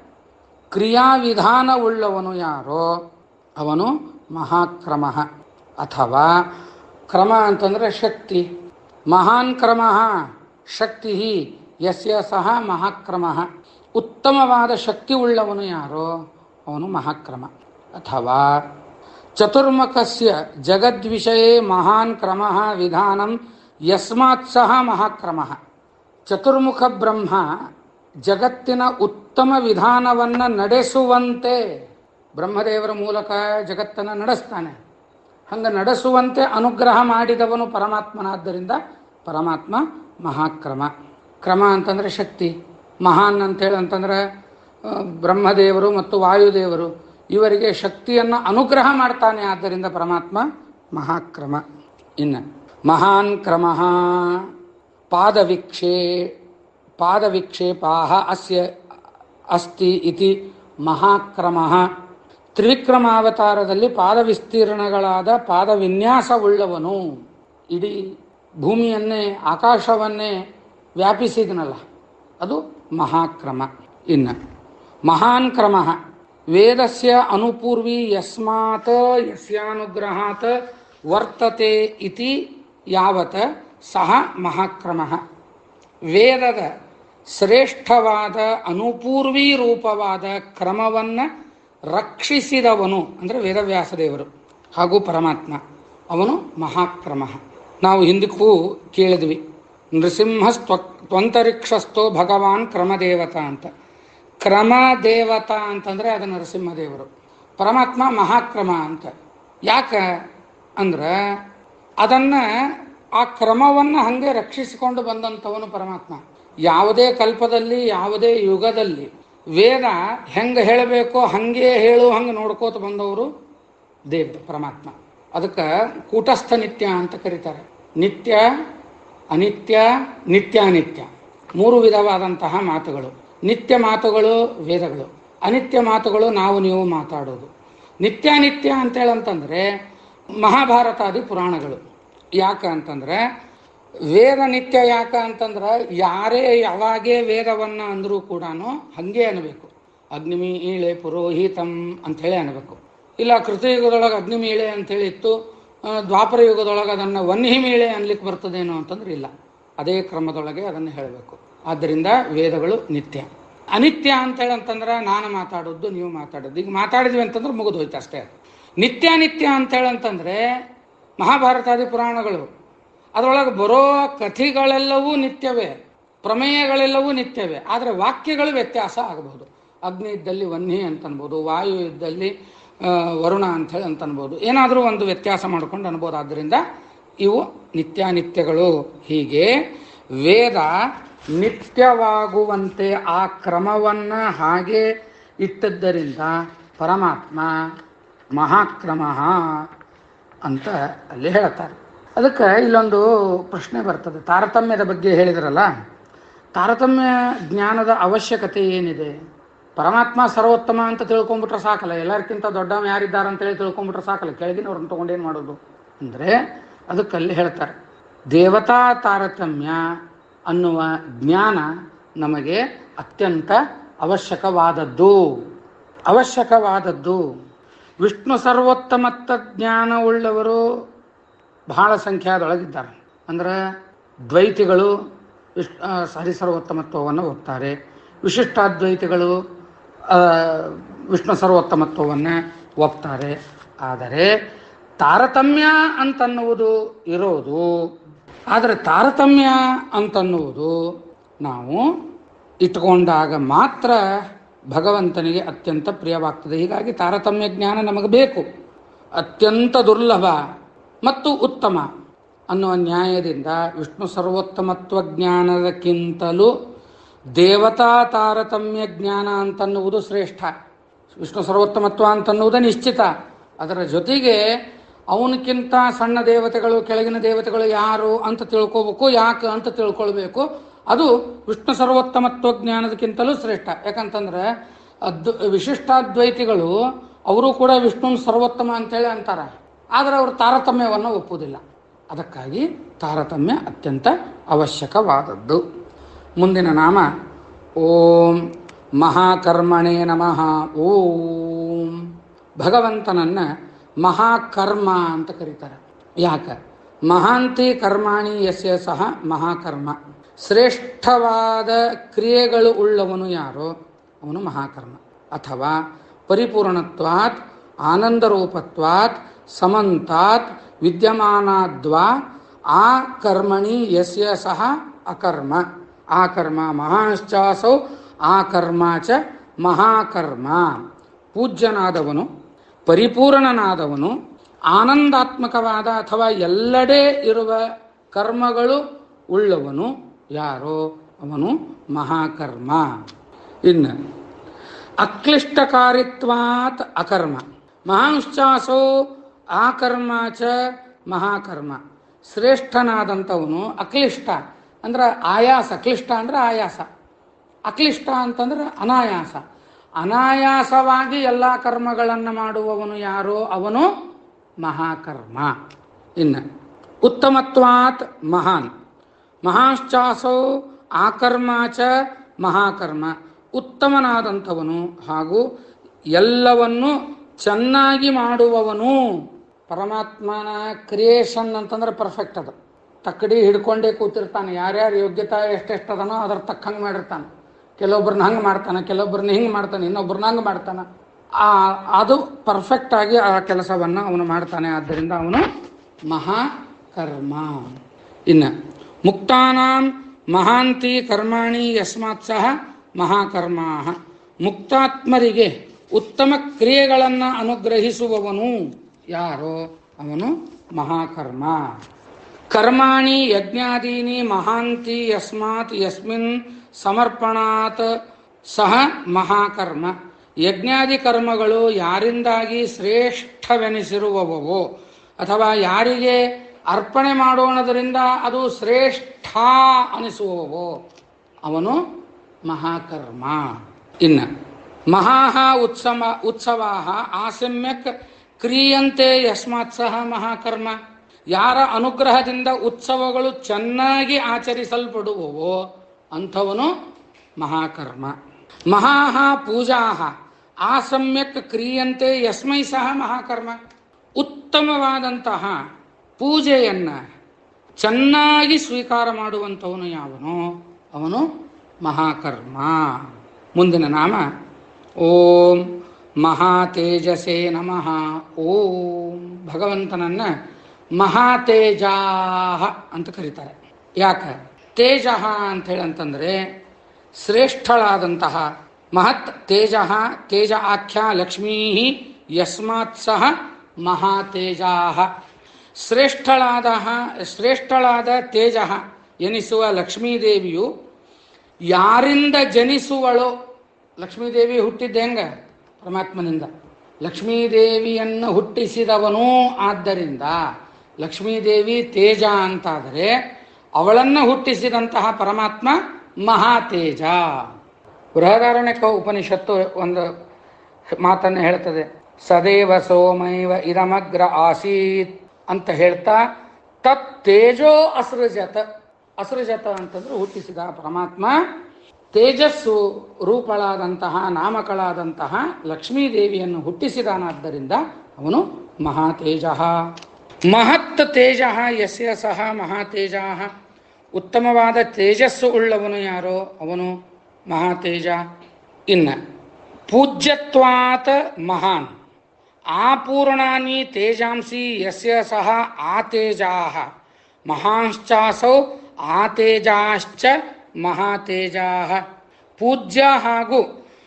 ಕ್ರಿಯಾವಿಧಾನವುಳ್ಳವನು ಯಾರೋ ಅವನು ಮಹಾಕ್ರಮ ಅಥವಾ ಕ್ರಮ ಅಂತಂದರೆ ಶಕ್ತಿ ಮಹಾನ್ ಕ್ರಮ ಶಕ್ತಿ ಯಸ್ಯ ಸಹ ಮಹಾಕ್ರಮ ಉತ್ತಮವಾದ ಶಕ್ತಿ ಉಳ್ಳವನು ಯಾರೋ ಅವನು ಮಹಾಕ್ರಮ ಅಥವಾ ಚತುರ್ಮುಖಸ್ಯ ಜಗದ್ವಿಷಯೇ ಮಹಾನ್ ಕ್ರಮ ವಿಧಾನಂ ಯಸ್ಮಾತ್ ಸಹ ಮಹಾಕ್ರಮ ಚತುರ್ಮುಖ ಬ್ರಹ್ಮ ಜಗತ್ತಿನ ಉತ್ತಮ ವಿಧಾನವನ್ನು ನಡೆಸುವಂತೆ ಬ್ರಹ್ಮದೇವರ ಮೂಲಕ ಜಗತ್ತನ್ನು ನಡೆಸ್ತಾನೆ ಹಂಗೆ ನಡೆಸುವಂತೆ ಅನುಗ್ರಹ ಮಾಡಿದವನು ಪರಮಾತ್ಮನಾದ್ದರಿಂದ ಪರಮಾತ್ಮ ಮಹಾಕ್ರಮ ಕ್ರಮ ಅಂತಂದರೆ ಶಕ್ತಿ ಮಹಾನ್ ಅಂತೇಳಿ ಅಂತಂದ್ರೆ ಆ, ಬ್ರಹ್ಮದೇವರು ಮತ್ತು ವಾಯುದೇವರು ಇವರಿಗೆ ಶಕ್ತಿಯನ್ನು ಅನುಗ್ರಹ ಮಾಡ್ತಾನೆ ಆದ್ದರಿಂದ ಪರಮಾತ್ಮ ಮಹಾಕ್ರಮ ಇನ್ನು ಮಹಾನ್ ಕ್ರಮ ಪಾದವಿಕ್ಷೇ ಪಾದವಿಕ್ಷೇಪಾಹ ಅಸ್ಯ ಅಸ್ತಿ ಇತಿ ಮಹಾಕ್ರಮ ತ್ರಿವಿಕ್ರಮಾವತಾರದಲ್ಲಿ ಪಾದ ವಿಸ್ತೀರ್ಣಗಳಾದ ಪಾದ ವಿನ್ಯಾಸವುಳ್ಳವನು ಇಡೀ ಭೂಮಿಯನ್ನೇ ಆಕಾಶವನ್ನೇ ವ್ಯಾಪಿಸಿದನಲ್ಲ ಅದು ಮಹಾಕ್ರಮ ಇನ್ನು ಮಹಾನ್ ಕ್ರಮ ವೇದಸ್ಯ ಅನುಪೂರ್ವಿ ಯಸ್ಮಾತ್ ಯಸ್ಯಾನುಗ್ರಹಾತ್ ವರ್ತತೆ ಇತಿ ಯಾವತ್ ಸಹ ಮಹಾಕ್ರಮ ವೇದದ ಶ್ರೇಷ್ಠವಾದ ಅನುಪೂರ್ವಿ ರೂಪವಾದ ಕ್ರಮವನ್ನು ರಕ್ಷಿಸಿದವನು ಅಂದರೆ ವೇದವ್ಯಾಸದೇವರು ಹಾಗೂ ಪರಮಾತ್ಮ ಅವನು ಮಹಾಕ್ರಮ ನಾವು ಹಿಂದಕ್ಕೂ ಕೇಳಿದ್ವಿ ನೃಸಿಂಹ ತ್ವಂತರಿಕ್ಷಸ್ಥೋ ಭಗವಾನ್ ಕ್ರಮದೇವತಾ ಅಂತ ಕ್ರಮದೇವತಾ ಅಂತಂದರೆ ಅದು ನರಸಿಂಹದೇವರು ಪರಮಾತ್ಮ ಮಹಾಕ್ರಮ ಅಂತ ಯಾಕೆ ಅಂದ್ರೆ ಅದನ್ನು ಆ ಕ್ರಮವನ್ನು ಹಾಗೆ ರಕ್ಷಿಸಿಕೊಂಡು ಬಂದಂಥವನು ಪರಮಾತ್ಮ ಯಾವುದೇ ಕಲ್ಪದಲ್ಲಿ ಯಾವುದೇ ಯುಗದಲ್ಲಿ ವೇದ ಹೆಂಗೆ ಹೇಳಬೇಕೋ ಹಾಗೆ ಹೇಳು ಹಂಗೆ ನೋಡ್ಕೋತ ಬಂದವರು ದೇವರು ಪರಮಾತ್ಮ ಅದಕ್ಕೆ ಕೂಟಸ್ಥ ನಿತ್ಯ ಅಂತ ಕರೀತಾರೆ ನಿತ್ಯ ಅನಿತ್ಯ ನಿತ್ಯಾನಿತ್ಯ ಮೂರು ವಿಧವಾದಂತಹ ಮಾತುಗಳು ನಿತ್ಯ ಮಾತುಗಳು ವೇದಗಳು ಅನಿತ್ಯ ಮಾತುಗಳು ನಾವು ನೀವು ಮಾತಾಡೋದು ನಿತ್ಯಾನಿತ್ಯ ಅಂತೇಳಂತಂದ್ರೆ ಮಹಾಭಾರತಾದಿ ಪುರಾಣಗಳು ಯಾಕೆ ಅಂತಂದ್ರೆ ವೇದ ನಿತ್ಯ ಯಾಕ ಅಂತಂದ್ರೆ ಯಾರೇ ಯಾವಾಗೇ ವೇದವನ್ನ ಅಂದರೂ ಕೂಡ ಹಂಗೆ ಅನ್ಬೇಕು ಅಗ್ನಿಮಿ ಈಳೆ ಪುರೋಹಿತಂ ಅಂಥೇಳಿ ಅನ್ಬೇಕು ಇಲ್ಲ ಕೃತಯುಗದೊಳಗೆ ಅಗ್ನಿಮೀಳೆ ಅಂತೇಳಿ ಇತ್ತು ಆ, ದ್ವಾಪರ ಯುಗದೊಳಗೆ ಅದನ್ನು ವನ್ಹಿಮೀಳೆ ಅನ್ಲಿಕ್ಕೆ ಬರ್ತದೇನೋ ಅಂತಂದ್ರೆ ಇಲ್ಲ ಅದೇ ಕ್ರಮದೊಳಗೆ ಅದನ್ನು ಹೇಳಬೇಕು ಆದ್ದರಿಂದ ವೇದಗಳು ನಿತ್ಯ ಅನಿತ್ಯ ಅಂತೇಳಿ ಅಂತಂದ್ರೆ ನಾನು ಮಾತಾಡೋದು ನೀವು ಮಾತಾಡೋದು ಈಗ ಮಾತಾಡಿದ್ವಿ ಅಂತಂದ್ರೆ ಮುಗಿದು ಹೋಯ್ತು ಅಷ್ಟೇ ನಿತ್ಯ ನಿತ್ಯ ಅಂತೇಳಿ ಅಂತಂದ್ರೆ ಮಹಾಭಾರತಾದಿ ಪುರಾಣಗಳು ಅದರೊಳಗೆ ಬರೋ ಕಥೆಗಳೆಲ್ಲವೂ ನಿತ್ಯವೇ ಪ್ರಮೇಯಗಳೆಲ್ಲವೂ ನಿತ್ಯವೇ ಆದರೆ ವಾಕ್ಯಗಳು ವ್ಯತ್ಯಾಸ ಆಗಬಹುದು ಅಗ್ನಿ ಇದ್ದಲ್ಲಿ ವನ್ನಿ ಅಂತ ಅನ್ಬೋದು ವಾಯು ಇದ್ದಲ್ಲಿ ಆ, ವರುಣ ಅಂಥೇಳಿ ಅಂತ ಅನ್ಬೋದು ಏನಾದರೂ ಒಂದು ವ್ಯತ್ಯಾಸ ಮಾಡ್ಕೊಂಡು ಅನ್ಬೋದು ಆದ್ದರಿಂದ ಇವು ನಿತ್ಯಾನಿತ್ಯಗಳು ಹೀಗೆ ವೇದ ನಿತ್ಯವಾಗುವಂತೆ ಆ ಕ್ರಮವನ್ನು ಹಾಗೆ ಇಟ್ಟದ್ದರಿಂದ ಪರಮಾತ್ಮ ಮಹಾಕ್ರಮ ಅಂತ ಅಲ್ಲಿ ಹೇಳ್ತಾರೆ ಅದಕ್ಕೆ ಇಲ್ಲೊಂದು ಪ್ರಶ್ನೆ ಬರ್ತದೆ ತಾರತಮ್ಯದ ಬಗ್ಗೆ ಹೇಳಿದ್ರಲ್ಲ ತಾರತಮ್ಯ ಜ್ಞಾನದ ಅವಶ್ಯಕತೆ ಏನಿದೆ ಪರಮಾತ್ಮ ಸರ್ವೋತ್ತಮ ಅಂತ ತಿಳ್ಕೊಂಬಿಟ್ರೆ ಸಾಕಲ್ಲ ಎಲ್ಲರಿಗಿಂತ ದೊಡ್ಡವ ಯಾರಿದ್ದಾರೆ ಅಂತೇಳಿ ತಿಳ್ಕೊಂಬಿಟ್ರೆ ಸಾಕಲ್ಲ ಕೆಳಗಿನವ್ರನ್ನ ತೊಗೊಂಡೇನು ಮಾಡೋದು ಅಂದರೆ ಅದಕ್ಕಲ್ಲಿ ಹೇಳ್ತಾರೆ ದೇವತಾ ತಾರತಮ್ಯ ಅನ್ನುವ ಜ್ಞಾನ ನಮಗೆ ಅತ್ಯಂತ ಅವಶ್ಯಕವಾದದ್ದು ಅವಶ್ಯಕವಾದದ್ದು ವಿಷ್ಣು ಸರ್ವೋತ್ತಮತ್ತ ಜ್ಞಾನವುಳ್ಳವರು ಬಹಳ ಸಂಖ್ಯಾದೊಳಗಿದ್ದಾರೆ ಅಂದ್ರೆ ದ್ವೈತಿಗಳು ವಿಶ್ ಆ, ಹರಿ ಸರ್ವೋತ್ತಮತ್ವವನ್ನು ಒಪ್ತಾರೆ ವಿಶಿಷ್ಟಾದ್ವೈತಿಗಳು ಆ, ವಿಷ್ಣು ಸರ್ವೋತ್ತಮತ್ವವನ್ನು ಒಪ್ತಾರೆ ಆದರೆ ತಾರತಮ್ಯ ಅಂತನ್ನುವುದು ಇರೋದು ಆದರೆ ತಾರತಮ್ಯ ಅಂತನ್ನುವುದು ನಾವು ಇಟ್ಕೊಂಡಾಗ ಮಾತ್ರ ಭಗವಂತನಿಗೆ ಅತ್ಯಂತ ಪ್ರಿಯವಾಗ್ತದೆ ಹೀಗಾಗಿ ತಾರತಮ್ಯ ಜ್ಞಾನ ನಮಗೆ ಬೇಕು ಅತ್ಯಂತ ದುರ್ಲಭ ಮತ್ತು ಉತ್ತಮ ಅನ್ನುವ ನ್ಯಾಯದಿಂದ ವಿಷ್ಣು ಸರ್ವೋತ್ತಮತ್ವ ಜ್ಞಾನದಕ್ಕಿಂತಲೂ ದೇವತಾ ತಾರತಮ್ಯ ಜ್ಞಾನ ಅಂತನ್ನುವುದು ಶ್ರೇಷ್ಠ ವಿಷ್ಣು ಸರ್ವೋತ್ತಮತ್ವ ಅಂತನ್ನುವುದೇ ನಿಶ್ಚಿತ ಅದರ ಜೊತೆಗೆ ಅವನಕ್ಕಿಂತ ಸಣ್ಣ ದೇವತೆಗಳು ಕೆಳಗಿನ ದೇವತೆಗಳು ಯಾರು ಅಂತ ತಿಳ್ಕೋಬೇಕು ಯಾಕೆ ಅಂತ ತಿಳ್ಕೊಳ್ಬೇಕು ಅದು ವಿಷ್ಣು ಸರ್ವೋತ್ತಮತ್ವ ಜ್ಞಾನದಕ್ಕಿಂತಲೂ ಶ್ರೇಷ್ಠ ಯಾಕಂತಂದ್ರೆ ಅದ್ ವಿಶಿಷ್ಟಾದ್ವೈತಿಗಳು ಅವರು ಕೂಡ ವಿಷ್ಣು ಸರ್ವೋತ್ತಮ ಅಂತೇಳಿ ಅಂತಾರೆ ಆದರೆ ಅವರು ತಾರತಮ್ಯವನ್ನು ಒಪ್ಪುವುದಿಲ್ಲ ಅದಕ್ಕಾಗಿ ತಾರತಮ್ಯ ಅತ್ಯಂತ ಅವಶ್ಯಕವಾದದ್ದು ಮುಂದಿನ ನಾಮ ಓಂ ಮಹಾಕರ್ಮಣೇ ನಮಃ ಓಂ ಭಗವಂತನನ್ನ ಮಹಾಕರ್ಮ ಅಂತ ಕರೀತಾರೆ ಯಾಕೆ ಮಹಾಂತಿ ಕರ್ಮಾಣಿ ಯಸ್ಯ ಸಹ ಮಹಾಕರ್ಮ ಶ್ರೇಷ್ಠವಾದ ಕ್ರಿಯೆಗಳು ಉಳ್ಳವನು ಯಾರೋ ಅವನು ಮಹಾಕರ್ಮ ಅಥವಾ ಪರಿಪೂರ್ಣತ್ವಾತ್ ಆನಂದರೂಪತ್ವಾತ್ ಸಮಂತಾತ್ ವಿದ್ಯಮಾನಾದ್ವಾ ಆ ಕರ್ಮಣಿ ಯಸ್ಯ ಸಹ ಅಕರ್ಮ ಆ ಕರ್ಮ ಮಹಾಶ್ಚಾಸೌ ಆ ಕರ್ಮ ಚ ಮಹಾಕರ್ಮ ಪೂಜ್ಯನಾದವನು ಪರಿಪೂರ್ಣನಾದವನು ಆನಂದಾತ್ಮಕವಾದ ಅಥವಾ ಎಲ್ಲೆಡೆ ಇರುವ ಕರ್ಮಗಳು ಉಳ್ಳವನು ಯಾರೋ ಅವನು ಮಹಾಕರ್ಮ ಇನ್ನು ಅಕ್ಲಿಷ್ಟಕಾರಿತ್ವಾತ್ ಅಕರ್ಮ ಮಹಾಂಶ್ಚಾಸೋ ಆಕರ್ಮ ಚ ಮಹಾಕರ್ಮ ಶ್ರೇಷ್ಠನಾದಂಥವನು ಅಕ್ಲಿಷ್ಟ ಅಂದ್ರೆ ಆಯಾಸ ಕ್ಲಿಷ್ಟ ಅಂದ್ರೆ ಆಯಾಸ ಅಕ್ಲಿಷ್ಟ ಅಂತಂದ್ರೆ ಅನಾಯಾಸ ಅನಾಯಾಸವಾಗಿ ಎಲ್ಲ ಕರ್ಮಗಳನ್ನು ಮಾಡುವವನು ಯಾರೋ ಅವನು ಮಹಾಕರ್ಮ ಇನ್ನು ಉತ್ತಮತ್ವಾತ್ ಮಹಾನ್ ಮಹಾಶ್ಚಾಸೋ ಆಕರ್ಮ ಚ ಮಹಾಕರ್ಮ ಉತ್ತಮನಾದಂಥವನು ಹಾಗೂ ಎಲ್ಲವನ್ನು ಚೆನ್ನಾಗಿ ಮಾಡುವವನು ಪರಮಾತ್ಮನ ಕ್ರಿಯೇಷನ್ ಅಂತಂದ್ರೆ ಪರ್ಫೆಕ್ಟ್ ಅದು ತಕ್ಕಡಿ ಹಿಡ್ಕೊಂಡೇ ಕೂತಿರ್ತಾನೆ ಯಾರ್ಯಾರು ಯೋಗ್ಯತಾ ಎಷ್ಟೆಷ್ಟದನೋ ಅದ್ರ ತಕ್ಕಂಗೆ ಮಾಡಿರ್ತಾನೆ ಕೆಲವೊಬ್ರನ್ನ ಹಂಗೆ ಮಾಡ್ತಾನೆ ಕೆಲವೊಬ್ರನ್ನ ಹಿಂಗೆ ಮಾಡ್ತಾನೆ ಇನ್ನೊಬ್ರನ್ನ ಹಂಗೆ ಮಾಡ್ತಾನೆ ಆ ಅದು ಪರ್ಫೆಕ್ಟ್ ಆಗಿ ಆ ಕೆಲಸವನ್ನು ಅವನು ಮಾಡ್ತಾನೆ ಆದ್ದರಿಂದ ಅವನು ಮಹಾಕರ್ಮ ಇನ್ನು ಮುಕ್ತಾನಾಂ ಮಹಾಂತಿ ಕರ್ಮಾಣಿ ಯಸ್ಮಾತ್ ಸಹ ಮಹಾಕರ್ಮಾ ಮುಕ್ತಾತ್ಮರಿಗೆ ಉತ್ತಮ ಕ್ರಿಯೆಗಳನ್ನು ಅನುಗ್ರಹಿಸುವವನು ಯಾರೋ ಅವನು ಮಹಾಕರ್ಮ ಕರ್ಮಾಣಿ ಯಜ್ಞಾದೀನಿ ಮಹಾಂತಿ ಯಸ್ಮಾತ್ ಯಸ್ಮಿನ್ ಸಮರ್ಪಣಾತ್ ಸಹ ಮಹಾಕರ್ಮ ಯಜ್ಞಾದಿ ಕರ್ಮಗಳು ಯಾರಿಂದಾಗಿ ಶ್ರೇಷ್ಠವೆನಿಸಿರುವವೋ ಅಥವಾ ಯಾರಿಗೆ ಅರ್ಪಣೆ ಮಾಡೋಣದರಿಂದ ಅದು ಶ್ರೇಷ್ಠ ಅನಿಸುವವೋ ಅವನು ಮಹಾಕರ್ಮ ಇನ್ನು ಮಹಾಹ ಉತ್ಸವ ಉತ್ಸವಾ ಆಸಮ್ಯಕ್ ಕ್ರಿಯಂತೆ ಯಸ್ಮಾತ್ ಸಹ ಮಹಾಕರ್ಮ ಯಾರ ಅನುಗ್ರಹದಿಂದ ಉತ್ಸವಗಳು ಚೆನ್ನಾಗಿ ಆಚರಿಸಲ್ಪಡುವವೋ ಅಂಥವನು ಮಹಾಕರ್ಮ ಮಹಾಹ ಪೂಜಾ ಆಸಮ್ಯಕ್ ಕ್ರಿಯಂತೆ ಯಸ್ಮೈ ಸಹ ಮಹಾಕರ್ಮ ಉತ್ತಮವಾದಂತಹ ಪೂಜೆಯನ್ನು ಚೆನ್ನಾಗಿ ಸ್ವೀಕಾರ ಮಾಡುವಂಥವನು ಯಾವನೋ ಅವನು ಮಹಾಕರ್ಮ ಮುಂದಿನ ನಾಮ ಓಂ ಮಹಾತೇಜಸೇ ನಮಃ ಓಂ ಭಗವಂತನನ್ನ ಮಹಾತೇಜಾಹ ಅಂತ ಕರೀತಾರೆ ಯಾಕೆ ತೇಜ ಅಂತ ಹೇಳಿ ಅಂತಂದ್ರೆ ಶ್ರೇಷ್ಠಳಾದಂತಹ ಮಹತ್ ತೇಜ ತೇಜ ಆಖ್ಯ ಲಕ್ಷ್ಮೀ ಯಸ್ಮಾತ್ ಸಹ ಮಹಾತೇಜಾ ಶ್ರೇಷ್ಠಳಾದ ಶ್ರೇಷ್ಠಳಾದ ತೇಜ ಎನಿಸುವ ಲಕ್ಷ್ಮೀದೇವಿಯು ಯಾರಿಂದ ಜನಿಸುವಳೋ ಲಕ್ಷ್ಮೀದೇವಿ ಹುಟ್ಟಿದ್ದ ಹೆಂಗ ಪರಮಾತ್ಮನಿಂದ ಲಕ್ಷ್ಮೀದೇವಿಯನ್ನು ಹುಟ್ಟಿಸಿದವನೂ ಆದ್ದರಿಂದ ಲಕ್ಷ್ಮೀದೇವಿ ತೇಜ ಅಂತಾದರೆ ಅವಳನ್ನು ಹುಟ್ಟಿಸಿದಂತಹ ಪರಮಾತ್ಮ ಮಹಾತೇಜ ಬೃಹದಾರಣ್ಯಕ ಉಪನಿಷತ್ತು ಒಂದು ಮಾತನ್ನು ಹೇಳ್ತದೆ ಸದೇವ ಸೋಮೈವ ಇದಮಗ್ರ ಆಸೀತ್ ಅಂತ ಹೇಳ್ತಾ ತತ್ ತೇಜೋ ಅಸೃಜತ ಅಸೃಜತ ಅಂತಂದ್ರೆ ಹುಟ್ಟಿಸಿದ ಪರಮಾತ್ಮ ತೇಜಸ್ಸು ರೂಪಳಾದಂತಹ ನಾಮಕಳಾದಂತಹ ಲಕ್ಷ್ಮೀದೇವಿಯನ್ನು ಹುಟ್ಟಿಸಿದಾನಾದ್ದರಿಂದ ಅವನು ಮಹಾತೇಜ ಮಹತ್ ತೇಜ ಯಸ್ಯ ಸಹ ಮಹಾತೇಜ ಉತ್ತಮವಾದ ತೇಜಸ್ಸು ಉಳ್ಳವನು ಯಾರೋ ಅವನು ಮಹಾತೇಜ ಇನ್ನ ಪೂಜ್ಯತ್ವಾತ್ ಮಹಾನ್ ಆಪೂರ್ಣಾನಿ ತೇಜಾಂಸಿ ಯಸ್ಯ ಸಹ ಆತೇಜಾ ಮಹಾಂಶ್ಚಾಸೌ ಆತೇಜಾಶ್ಚ ಮಹಾತೇಜಾ ಪೂಜ್ಯ ಹಾಗೂ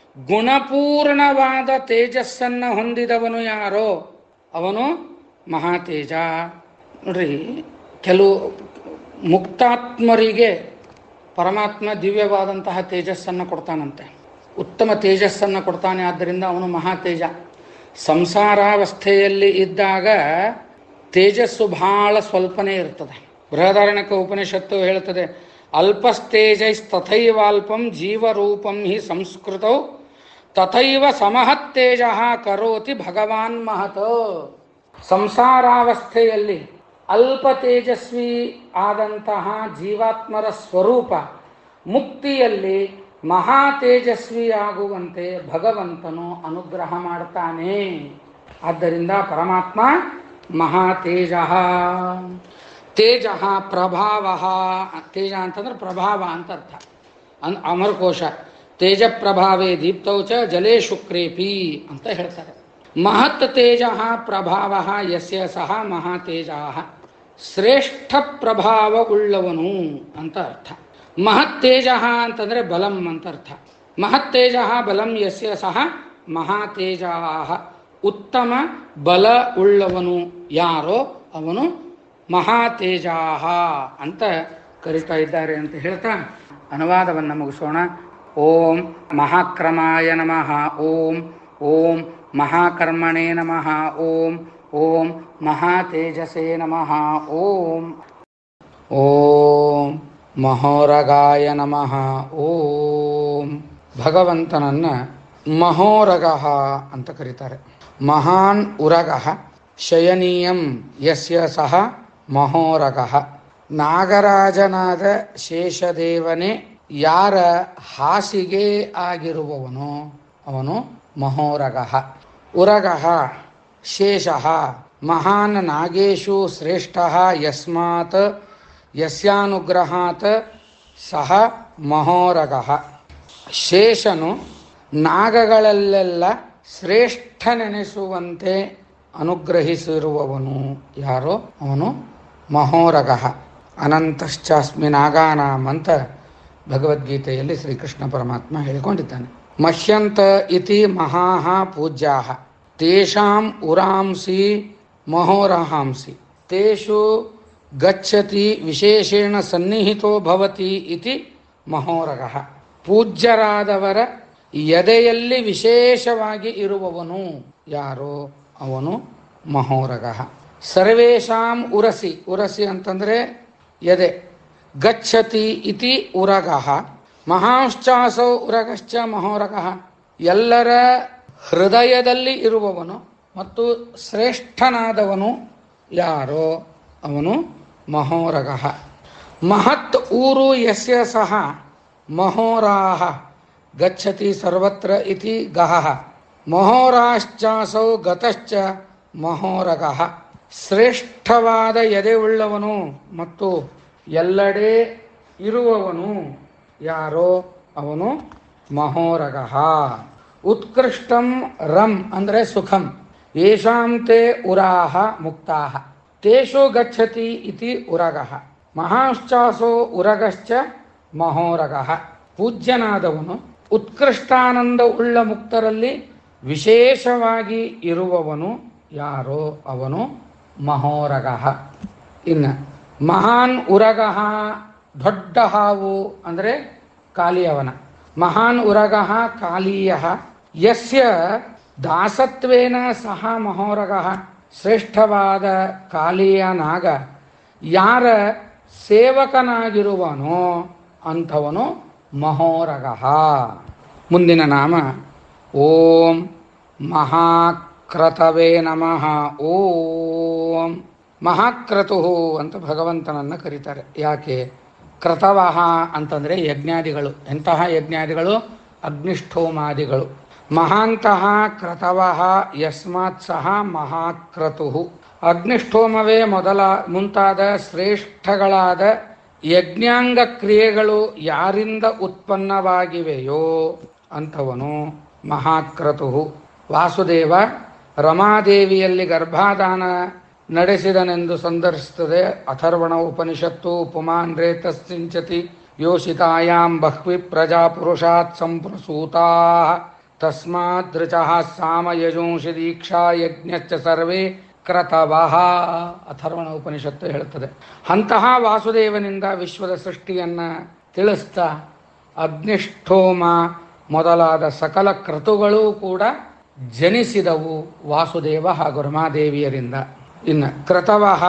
ಗುಣಪೂರ್ಣವಾದ ತೇಜಸ್ಸನ್ನು ಹೊಂದಿದವನು ಯಾರೋ ಅವನು ಮಹಾತೇಜ ನೋಡ್ರಿ ಕೆಲವು ಮುಕ್ತಾತ್ಮರಿಗೆ ಪರಮಾತ್ಮ ದಿವ್ಯವಾದಂತಹ ತೇಜಸ್ಸನ್ನು ಕೊಡ್ತಾನಂತೆ ಉತ್ತಮ ತೇಜಸ್ಸನ್ನು ಕೊಡ್ತಾನೆ ಆದ್ದರಿಂದ ಅವನು ಮಹಾತೇಜ ಸಂಸಾರಾವಸ್ಥೆಯಲ್ಲಿ ಇದ್ದಾಗ ತೇಜಸ್ಸು ಬಹಳ ಸ್ವಲ್ಪನೇ ಇರ್ತದೆ ಬೃಹದಾರಣ್ಯಕ ಉಪನಿಷತ್ತು ಹೇಳುತ್ತದೆ ಅಲ್ಪಸ್ತೇಜೈಸ್ತಥೈವಾಲ್ಪಂ ಜೀವರೂಪಂ ಹಿ ಸಂಸ್ಕೃತೌ ತಥೈವ ಸಮಹತ್ತೇಜ ಕರೋತಿ ಭಗವಾನ್ ಮಹತ ಸಂಸಾರಾವಸ್ಥೆಯಲ್ಲಿ ಅಲ್ಪ ತೇಜಸ್ವಿ ಆದಂತಹ ಜೀವಾತ್ಮರ ಸ್ವರೂಪ ಮುಕ್ತಿಯಲ್ಲಿ ಮಹಾ ತೇಜಸ್ವಿಯಾಗುವಂತೆ ಭಗವಂತನು ಅನುಗ್ರಹ ಮಾಡ್ತಾನೆ ಆದ್ದರಿಂದ ಪರಮಾತ್ಮ ಮಹಾತೇಜ ತೇಜ ಪ್ರಭಾವ ತೇಜ ಅಂತಂದ್ರೆ ಪ್ರಭಾವ ಅಂತ ಅರ್ಥ ಅನ್ ಅಮರಕೋಶ ತೇಜ ಪ್ರಭಾವೇ ದೀಪ್ತೌ ಚ ಜಲೇ ಶುಕ್ರೇಪಿ ಅಂತ ಹೇಳ್ತಾರೆ ಮಹತ್ ತೇಜ ಪ್ರಭಾವ ಯಸ್ಯ ಸಹ ಮಹಾತೇಜ ಶ್ರೇಷ್ಠ ಪ್ರಭಾವ ಉಳ್ಳವನು ಅಂತ ಅರ್ಥ ಮಹತ್ ತೇಜ ಅಂತಂದ್ರೆ ಬಲಂ ಅಂತ ಅರ್ಥ ಮಹತ್ ತೇಜ ಬಲಂ ಯಸ್ಯ ಸಹ ಮಹಾತೇಜ ಉತ್ತಮ ಬಲ ಉಳ್ಳವನು ಯಾರೋ ಅವನು ಮಹಾತೇಜ ಅಂತ ಕರಿತಾ ಇದ್ದಾರೆ ಅಂತ ಹೇಳ್ತಾ ಅನುವಾದವನ್ನು ಮುಗಿಸೋಣ ಓಂ ಮಹಾಕ್ರಮಾಯ ನಮಃ ಓಂ ಓಂ ಮಹಾಕರ್ಮಣೇ ನಮಃ ಓಂ ಓಂ ಮಹಾತೇಜಸೇ ನಮಃ ಓಂ ಓಂ ಮಹೋರಗಾಯ ನಮಃ ಓಂ ಭಗವಂತನನ್ನ ಮಹೋರಗಃ ಅಂತ ಕರೀತಾರೆ ಮಹಾನ್ ಉರಗಃ ಶಯನೀಯಂ ಯಸ್ಯ ಸಹ ಮಹೋರಗಃ ನಾಗರಾಜನಾದ ಶೇಷದೇವನೇ ಯಾರ ಹಾಸಿಗೆ ಆಗಿರುವವನೋ ಅವನು ಮಹೋರಗಃ ಉರಗಃ ಶೇಷಃ ಮಹಾನ್ ನಾಗೇಶು ಶ್ರೇಷ್ಠಃ ಯಸ್ಮಾತ್ ಯಸ್ಯಾನುಗ್ರಹಾತ್ ಸಹ ಮಹೋರಗಃ ಶೇಷನು ನಾಗಗಳಲ್ಲೆಲ್ಲ ಶ್ರೇಷ್ಠನೆನಿಸುವಂತೆ ಅನುಗ್ರಹಿಸಿರುವವನು ಯಾರೋ ಅವನು ಮಹೋರಗಃ ಅನಂತಶ್ಚಾಸ್ಮಿ ನಾಗಾನಾಂ ಅಂತ ಭಗವದ್ಗೀತೆಯಲ್ಲಿ ಶ್ರೀಕೃಷ್ಣ ಪರಮಾತ್ಮ ಹೇಳಿಕೊಂಡಿದ್ದಾನೆ ಮಹ್ಯಂತ ಇತಿ ಮಹಾಹ ಪೂಜ್ಯಾಹ ತೇಷಾಂ ಉರಾಂಸಿ ಮಹೋರಹಾಂಸಿ ತೇಷು ಗಚ್ಚತಿ ವಿಶೇಷೇಣ ಸನ್ನಿಹಿತೋ ಭವತಿ ಇತಿ ಮಹೋರಗಃ ಪೂಜ್ಯರಾದವರ ಎದೆಯಲ್ಲಿ ವಿಶೇಷವಾಗಿ ಇರುವವನು ಯಾರೋ ಅವನು ಮಹೋರಗಃ ಸರ್ವೇಷಾಂ ಉರಸಿ ಉರಸಿ ಅಂತಂದ್ರೆ ಎದೆ ಗಚ್ಚತಿ ಇತಿ ಉರಗಃ ಮಹಾಶ್ಚಾಸೌ ಉರಗಶ್ಚ ಮಹೋರಗಃ ಎಲ್ಲರ ಹೃದಯದಲ್ಲಿ ಇರುವವನು ಮತ್ತು ಶ್ರೇಷ್ಠನಾದವನು ಯಾರೋ ಅವನು ಮಹೋರಗಃ ಮಹತ್ ಊರು ಯಸ್ಯ ಸಹ ಮಹೋರಾಹ ಗಚ್ಚತಿ ಸರ್ವತ್ರ ಇತಿ ಗಹಃ ಮಹೋರಾಶ್ಚಾಸೌ ಗತಶ್ಚ ಮಹೋರಗಃ ಶ್ರೇಷ್ಠವಾದ ಎದೆಯುಳ್ಳವನು ಮತ್ತು ಎಲ್ಲೆಡೆ ಇರುವವನು ಯಾರೋ ಅವನು ಮಹೋರಗಃ ಉತ್ಕೃಷ್ಟಂ ರಂ ಅಂದರೆ ಸುಖಂ ಯೇಷಾಂ ತೇ ಉರಾಹ ಮುಕ್ತಾಹ ತೇಷು ಗಚ್ಚತಿ ಇತಿ ಉರಗಃ ಮಹಾಶ್ಚಾಸೋ ಉರಗಶ್ಚ ಮಹೋರಗಃ ಪೂಜ್ಯನಾದವನು ಉತ್ಕೃಷ್ಟಾನಂದ ಉಳ್ಳ ಮುಕ್ತರಲ್ಲಿ ವಿಶೇಷವಾಗಿ ಇರುವವನು ಯಾರೋ ಅವನು ಮಹೋರಗಃ ಇನ್ನು ಮಹಾನ್ ಉರಗಃ ದೊಡ್ಡ ಹಾವು ಅಂದರೆ ಕಾಲಿಯವನ ಮಹಾನ್ ಉರಗಃ ಕಾಲೀಯ ಯಸ್ಯ ದಾಸತ್ವೇನ ಸಹ ಮಹೋರಗಃ ಶ್ರೇಷ್ಠವಾದ ಕಾಲಿಯ ನಾಗ ಯಾರ ಸೇವಕನಾಗಿರುವನೋ ಅಂಥವನು ಮಹೋರಗಃ ಮುಂದಿನ ನಾಮ ಓಂ ಮಹಾಕ್ರತವೇ ನಮಃ ಓಂ ಮಹಾಕ್ರತು ಅಂತ ಭಗವಂತನನ್ನು ಕರೀತಾರೆ ಯಾಕೆ ಕ್ರತವಹ ಅಂತಂದರೆ ಯಜ್ಞಾದಿಗಳು ಎಂತಹ ಯಜ್ಞಾದಿಗಳು ಅಗ್ನಿಷ್ಠೋಮಾದಿಗಳು ಮಹಾಂತಹ ಕ್ರತವಹ ಯಸ್ಮಾತ್ ಸಹ ಮಹಾಕ್ರತು ಅಗ್ನಿಷ್ಠೋಮವೇ ಮೊದಲ ಮುಂತಾದ ಶ್ರೇಷ್ಠಗಳಾದ ಯಜ್ಞಾಂಗ ಕ್ರಿಯೆಗಳು ಯಾರಿಂದ ಉತ್ಪನ್ನವಾಗಿವೆಯೋ ಅಂಥವನು ಮಹಾಕ್ರತು ವಾಸುದೇವ ರಮಾದೇವಿಯಲ್ಲಿ ಗರ್ಭಾಧಾನ ನಡೆಸಿದನೆಂದು ಸಂದರ್ಶಿಸುತ್ತದೆ ಅಥರ್ವಣ ಉಪನಿಷತ್ತು ಪುಮಾನ್ ರೇತಸ್ಸಿಂಚತಿ ಯೋಷಿತಾಯಾಂ ಬಹ್ವಿ ಪ್ರಜಾ ಪುರುಷಾತ್ ಸಂಪ್ರಸೂತಾ ತಸ್ಮಾತ್ ಧೃಚಃ ಸಾಮ ಯಜುಂಷಿ ದೀಕ್ಷಾ ಯಜ್ಞಶ್ಚ ಸರ್ವೇ ಕ್ರತವಃ ಅಥರ್ವಣ ಉಪನಿಷತ್ತು ಹೇಳುತ್ತದೆ ಅಂತಹ ವಾಸುದೇವನಿಂದ ವಿಶ್ವದ ಸೃಷ್ಟಿಯನ್ನ ತಿಳಿಸ್ತಾ ಅಗ್ನಿಷ್ಠೋಮ ಮೊದಲಾದ ಸಕಲ ಕ್ರತುಗಳೂ ಕೂಡ ಜನಿಸಿದವು ವಾಸುದೇವ ಹಾಗೂ ರಮಾದೇವಿಯರಿಂದ ಇನ್ನು ಕ್ರತವಃ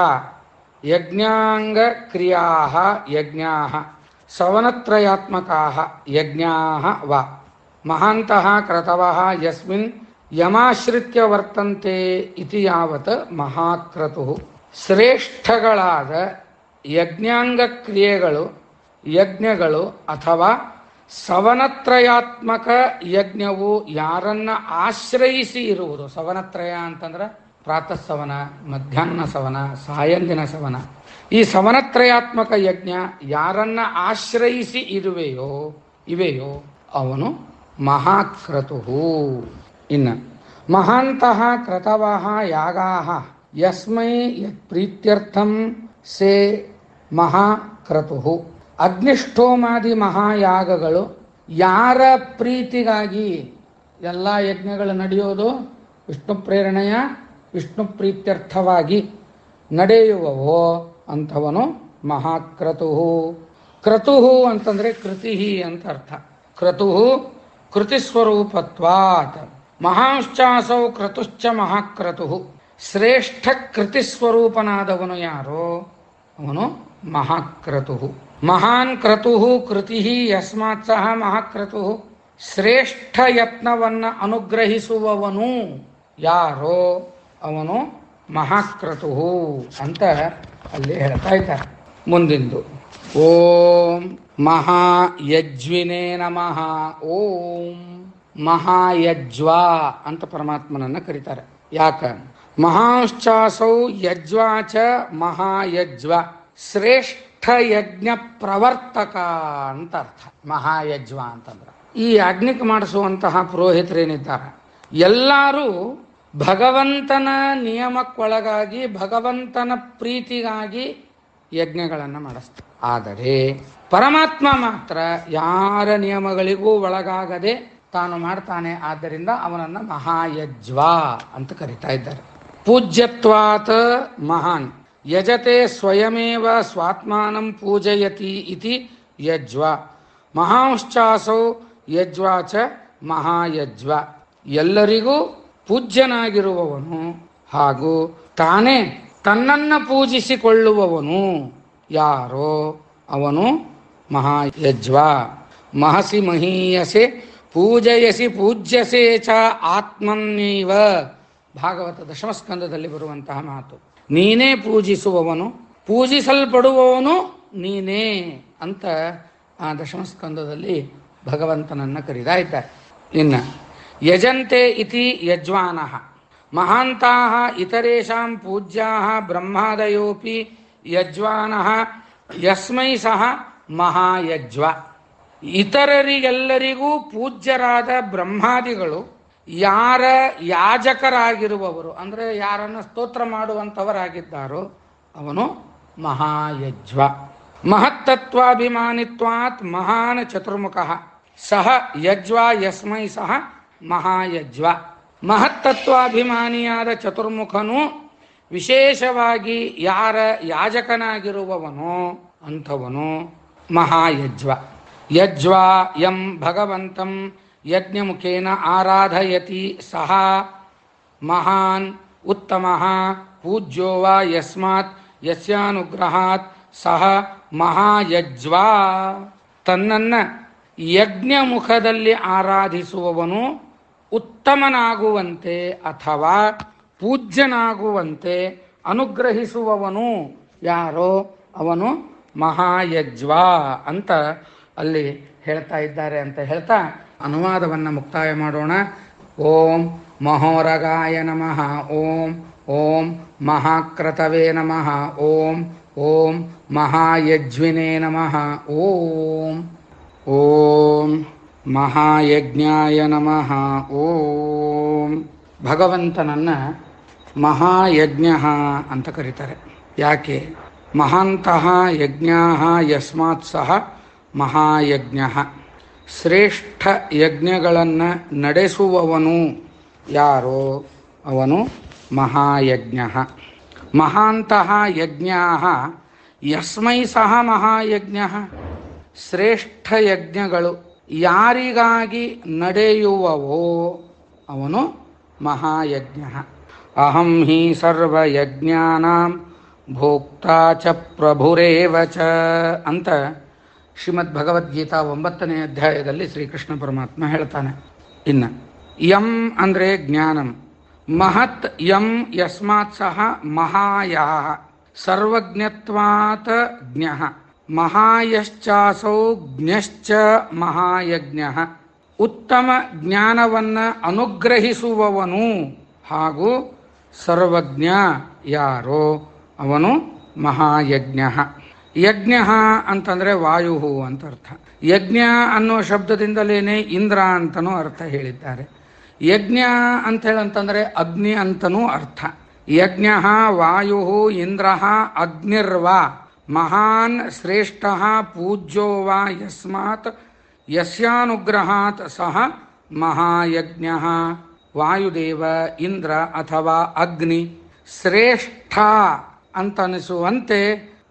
ಯಜ್ಞಾಂಗ ಕ್ರಿಯಾ ಯಜ್ಞಾ ಸವನತ್ರಯಾತ್ಮಕಾ ಯಜ್ಞಾ ವ ಮಹಾಂತಹ ಕ್ರತವಃ ಯಸ್ಮಿನ್ ಯಮಾಶ್ರಿತ್ಯ ವರ್ತಂತೆ ಇತಿ ಯಾವತ್ ಮಹಾಕ್ರತು ಶ್ರೇಷ್ಠಗಳಾದ ಯಜ್ಞಾಂಗ ಕ್ರಿಯೆಗಳು ಯಜ್ಞಗಳು ಅಥವಾ ಸವನತ್ರಯಾತ್ಮಕ ಯಜ್ಞವು ಯಾರನ್ನ ಆಶ್ರಯಿಸಿ ಇರುವುದು ಸವನತ್ರಯ ಅಂತಂದ್ರೆ ಪ್ರಾತಃ ಸವನ ಮಧ್ಯಾಹ್ನ ಸವನ ಸಾಯಂದಿನ ಸವನ ಈ ಸವನತ್ರಯಾತ್ಮಕ ಯಜ್ಞ ಯಾರನ್ನ ಆಶ್ರಯಿಸಿ ಇರುವೆಯೋ ಇವೆಯೋ ಅವನು ಮಹಾಕ್ರತು ಇನ್ನು ಮಹಾಂತಹ ಕ್ರತವಃ ಯಾಗಾಹ ಯಸ್ಮೈ ಯತ್ ಪ್ರೀತ್ಯರ್ಥಂ ಸೇ ಮಹಾಕ್ರತು ಅಗ್ನಿಷ್ಠೋಮಾದಿ ಮಹಾಯಾಗಗಳು ಯಾರ ಪ್ರೀತಿಗಾಗಿ ಎಲ್ಲ ಯಜ್ಞಗಳು ನಡೆಯೋದು ವಿಷ್ಣು ಪ್ರೇರಣೆಯ ವಿಷ್ಣು ಪ್ರೀತ್ಯರ್ಥವಾಗಿ ನಡೆಯುವವೋ ಅಂಥವನು ಮಹಾಕ್ರತು ಕ್ರತುಹು ಅಂತಂದ್ರೆ ಕೃತಿಹಿ ಅಂತ ಅರ್ಥ ಕ್ರತುಹು ಕೃತಿಸ್ವರೂಪತ್ವಾತ್ ಮಹಾಂಶ್ಚಾಸೌ ಕ್ರತುಶ್ಚ ಮಹಾಕ್ರತುಹು ಶ್ರೇಷ್ಠ ಕೃತಿಸ್ವರೂಪನಾದವನು ಯಾರೋ ಅವನು ಮಹಾಕ್ರತುಹು ಮಹಾನ್ ಕ್ರತುಹು ಕೃತಿ ಯಸ್ಮಾತ್ ಸಹ ಮಹಾಕ್ರತು ಶ್ರೇಷ್ಠ ಯತ್ನವನ್ನ ಅನುಗ್ರಹಿಸುವವನು ಯಾರೋ ಅವನು ಮಹಾಕ್ರತು ಅಂತ ಅಲ್ಲಿ ಹೇಳ್ತಾ ಇದ್ದಾರೆ ಮುಂದಿಂದು ಓಂ ಮಹಾಯಜ್ವಿನೇ ನಮಃ ಓಂ ಮಹಾಯಜ್ವ ಅಂತ ಪರಮಾತ್ಮನನ್ನ ಕರೀತಾರೆ ಯಾಕ ಮಹಾಶ್ಚಾಸೌ ಯಜ್ವಾಚ ಮಹಾಯಜ್ವ ಶ್ರೇಷ್ಠ ಯಜ್ಞ ಪ್ರವರ್ತಕ ಅಂತ ಅರ್ಥ ಮಹಾಯಜ್ವ ಅಂತಂದ್ರೆ ಈ ಯಾಜ್ಞಕ್ಕೆ ಮಾಡಿಸುವಂತಹ ಪುರೋಹಿತರೇನಿದ್ದಾರೆ ಎಲ್ಲರೂ ಭಗವಂತನ ನಿಯಮಕ್ಕೊಳಗಾಗಿ ಭಗವಂತನ ಪ್ರೀತಿಗಾಗಿ ಯಜ್ಞಗಳನ್ನು ಮಾಡಿಸ್ತಾರೆ ಆದರೆ ಪರಮಾತ್ಮ ಮಾತ್ರ ಯಾರ ನಿಯಮಗಳಿಗೂ ಒಳಗಾಗದೆ ತಾನು ಮಾಡ್ತಾನೆ ಆದ್ದರಿಂದ ಅವನನ್ನ ಮಹಾಯಜ್ವ ಅಂತ ಕರಿತಾ ಇದ್ದಾರೆ ಪೂಜ್ಯತ್ವಾತ್ ಮಹಾನ್ ಯಜತೆ ಸ್ವಯಮೇವ ಸ್ವಾತ್ಮಾನಂ ಪೂಜಯತಿ ಇತಿ ಯಜ್ವ ಮಹಾಂಶ್ಚಾಸೌ ಯಜ್ವ ಚ ಮಹಾಯಜ್ವ ಎಲ್ಲರಿಗೂ ಪೂಜ್ಯನಾಗಿರುವವನು ಹಾಗೂ ತಾನೇ ತನ್ನನ್ನ ಪೂಜಿಸಿಕೊಳ್ಳುವವನು ಯಾರೋ ಅವನು ಮಹಾಯಜ್ವ ಮಹಸಿ ಮಹೀಯಸೆ ಪೂಜಯಸಿ ಪೂಜ್ಯಸೆ ಚ ಆತ್ಮನ್ನೀವ ಭಾಗವತ ದಶಮಸ್ಕಂದದಲ್ಲಿ ಬರುವಂತಹ ಮಾತು ನೀನೇ ಪೂಜಿಸುವವನು ಪೂಜಿಸಲ್ಪಡುವವನು ನೀನೇ ಅಂತ ಆ ದಶಮಸ್ಕಂದದಲ್ಲಿ ಭಗವಂತನನ್ನ ಕರೀತಾ ಇದ್ದಾರೆ ಇನ್ನ ಯಜಂತೆ ಇತಿ ಯಜ್ವಾನಃ ಮಹಾಂತಾಹ ಇತರೇಷಾಂ ಪೂಜ್ಯಾಹ ಬ್ರಹ್ಮಾದಯೋಪಿ ಯಜ್ವಾನಃ ಯಸ್ಮೈ ಸಹ ಮಹಾಯಜ್ವ ಇತರರಿಗೆಲ್ಲರಿಗೂ ಪೂಜ್ಯರಾದ ಬ್ರಹ್ಮಾದಿಗಳು ಯಾರ ಯಾಜಕರಾಗಿರುವವರು ಅಂದರೆ ಯಾರನ್ನು ಸ್ತೋತ್ರ ಮಾಡುವಂಥವರಾಗಿದ್ದಾರೋ ಅವನು ಮಹಾಯಜ್ವ ಮಹತ್ತತ್ವಾಭಿಮಾನಿತ್ವಾತ್ ಮಹಾನ್ ಚತುರ್ಮುಖ ಸಹ ಯಜ್ವ ಯಸ್ಮೈ ಸಹ ಮಹಾಯಜ್ವ ಮಹತ್ತತ್ವಾಭಿಮಾನಿಯಾದ ಚತುರ್ಮುಖನು ವಿಶೇಷವಾಗಿ ಯಾರ ಯಾಜಕನಾಗಿರುವವನೋ ಅಂಥವನು ಮಹಾಯಜ್ವ ಯಜ್ವ ಯಂ ಭಗವಂತಂ ಯಜ್ಞಮುಖೇನ ಆರಾಧಯತಿ ಸಹ ಮಹಾನ್ ಉತ್ತಮ ಪೂಜ್ಯೋ ವಾ ಯಸ್ಮಾತ್ ಯಸ್ಯಾನುಗ್ರಹಾತ್ ಸಹ ಮಹಾಯಜ್ವ ತನ್ನನ್ನ ಯಜ್ಞ ಮುಖದಲ್ಲಿ ಆರಾಧಿಸುವವನು ಉತ್ತಮನಾಗುವಂತೆ ಅಥವಾ ಪೂಜ್ಯನಾಗುವಂತೆ ಅನುಗ್ರಹಿಸುವವನು ಯಾರೋ ಅವನು ಮಹಾಯಜ್ವ ಅಂತ ಅಲ್ಲಿ ಹೇಳ್ತಾ ಇದ್ದಾರೆ ಅಂತ ಹೇಳ್ತಾ ಅನುವಾದವನ್ನು ಮುಕ್ತಾಯ ಮಾಡೋಣ ಓಂ ಮಹೋರಗಾಯ ನಮಃ ಓಂ ಓಂ ಮಹಾಕ್ರತವೇ ನಮಃ ಓಂ ಓಂ ಮಹಾಯಜ್ವಿನೇ ನಮಃ ಓಂ ಓಂ ಮಹಾಯಜ್ಞಾಯ ನಮಃ ಓಂ ಭಗವಂತನನ್ನ ಮಹಾಯಜ್ಞ ಅಂತ ಕರೀತಾರೆ ಯಾಕೆ ಮಹಾಂತಹ ಯಜ್ಞ ಯಸ್ಮಾತ್ ಸಹ ಮಹಾಯಜ್ಞ ಶ್ರೇಷ್ಠ ಯಜ್ಞಗಳನ್ನು ನಡೆಸುವವನು ಯಾರೋ ಅವನು ಮಹಾಯಜ್ಞ ಮಹಾಂತಹ ಯಜ್ಞಾ ಯಸ್ಮೈ ಸಹ ಮಹಾಯಜ್ಞ ಶ್ರೇಷ್ಠ ಯಜ್ಞಗಳು ಯಾರಿಗಾಗಿ ನಡೆಯುವವೋ ಅವನು ಮಹಾಯಜ್ಞ ಅಹಂ ಹಿ ಸರ್ವಯಜ್ಞಾನಾಂ ಭೋಕ್ತಾ ಚ ಪ್ರಭುರೇವ ಚ ಅಂತ ಶ್ರೀಮದ್ ಭಗವದ್ಗೀತಾ ಒಂಬತ್ತನೇ ಅಧ್ಯಾಯದಲ್ಲಿ ಶ್ರೀಕೃಷ್ಣ ಪರಮಾತ್ಮ ಹೇಳ್ತಾನೆ ಇನ್ನ ಯಂ ಅಂದರೆ ಜ್ಞಾನಂ ಮಹತ್ ಯಂ ಯಸ್ಮಾತ್ ಸಹ ಮಹಾಯಾ ಸರ್ವಜ್ಞತ್ವಾತ್ ಜ್ಞ ಮಹಾಯಶ್ಚಾಸೌ ಜ್ಞಶ್ಚ ಮಹಾಯಜ್ಞ ಉತ್ತಮ ಜ್ಞಾನವನ್ನು ಅನುಗ್ರಹಿಸುವವನು ಹಾಗೂ ಸರ್ವಜ್ಞ ಯಾರೋ ಅವನು ಮಹಾಯಜ್ಞ ಯಜ್ಞ ಅಂತಂದ್ರೆ ವಾಯು ಅಂತ ಅರ್ಥ ಯಜ್ಞ ಅನ್ನೋ ಶಬ್ದದಿಂದಲೇನೆ ಇಂದ್ರ ಅಂತನೂ ಅರ್ಥ ಹೇಳಿದ್ದಾರೆ ಯಜ್ಞ ಅಂತ ಹೇಳಂತಂದ್ರೆ ಅಗ್ನಿ ಅಂತನೂ ಅರ್ಥ ಯಜ್ಞ ವಾಯು ಇಂದ್ರ ಅಗ್ನಿರ್ವಾ ಮಹಾನ್ ಶ್ರೇಷ್ಠ ಪೂಜ್ಯೋ ವಾ ಯಸ್ಮಾತ್ ಯಸ್ಯಾನುಗ್ರಹಾತ್ ಸಹ ಮಹಾಯಜ್ಞ ವಾಯುದೇವ ಇಂದ್ರ ಅಥವಾ ಅಗ್ನಿ ಶ್ರೇಷ್ಠ ಅಂತನಿಸುವಂತೆ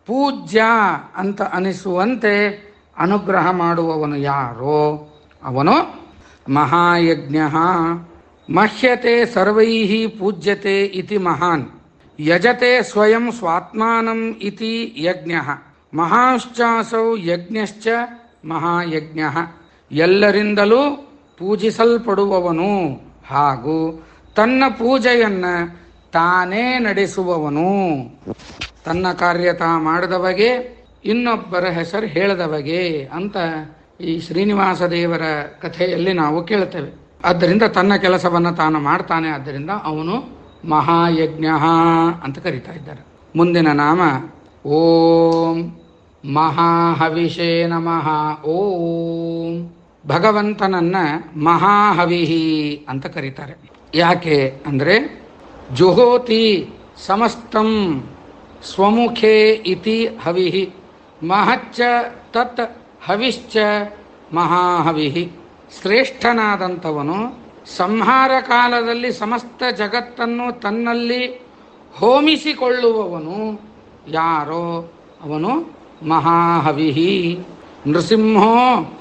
ಪೂಜ್ಯ ಅಂತ ಅನಿಸುವಂತೆ ಅನುಗ್ರಹ ಮಾಡುವವನು ಯಾರೋ ಅವನು ಮಹಾಯಜ್ಞ ಮಹ್ಯತೆ ಸರ್ವೈ ಪೂಜ್ಯತೆ ಇತಿ ಮಹಾನ್ ಯಜತೆ ಸ್ವಯಂ ಸ್ವಾತ್ಮಾನಂ ಇತಿ ಯಜ್ಞ ಮಹಾಶ್ಚಾಸೌ ಯಜ್ಞಶ್ಚ ಮಹಾಯಜ್ಞ ಎಲ್ಲರಿಂದಲೂ ಪೂಜಿಸಲ್ಪಡುವವನು ಹಾಗೂ ತನ್ನ ಪೂಜೆಯನ್ನ ತಾನೇ ನಡೆಸುವವನು ತನ್ನ ಕಾರ್ಯ ತಾ ಮಾಡಿದವಗೆ ಇನ್ನೊಬ್ಬರ ಹೆಸರು ಹೇಳದವಗೆ ಅಂತ ಈ ಶ್ರೀನಿವಾಸ ದೇವರ ಕಥೆಯಲ್ಲಿ ನಾವು ಕೇಳುತ್ತೇವೆ ಆದ್ದರಿಂದ ತನ್ನ ಕೆಲಸವನ್ನು ತಾನು ಮಾಡ್ತಾನೆ ಆದ್ದರಿಂದ ಅವನು ಮಹಾಯಜ್ಞ ಅಂತ ಕರೀತಾ ಇದ್ದಾರೆ ಮುಂದಿನ ನಾಮ ಓಂ ಮಹಾಹವಿಷೇ ನಮಃ ಓಂ ಭಗವಂತನನ್ನ ಮಹಾಹವಿಹಿ ಅಂತ ಕರೀತಾರೆ ಯಾಕೆ ಅಂದ್ರೆ ಜುಹೋತಿ ಸಮಸ್ತಂ ಸ್ವಮುಖೇ ಇತಿ ಹವಿಹಿ ಮಹಚ್ಚ ತತ್ ಹವಿಶ್ಚ ಮಹಾಹವಿಹಿ ಶ್ರೇಷ್ಠನಾದಂಥವನು ಸಂಹಾರ ಕಾಲದಲ್ಲಿ ಸಮಸ್ತ ಜಗತ್ತನ್ನು ತನ್ನಲ್ಲಿ ಹೋಮಿಸಿಕೊಳ್ಳುವವನು ಯಾರೋ ಅವನು ಮಹಾಹವಿಹಿ ನೃಸಿಂಹೋ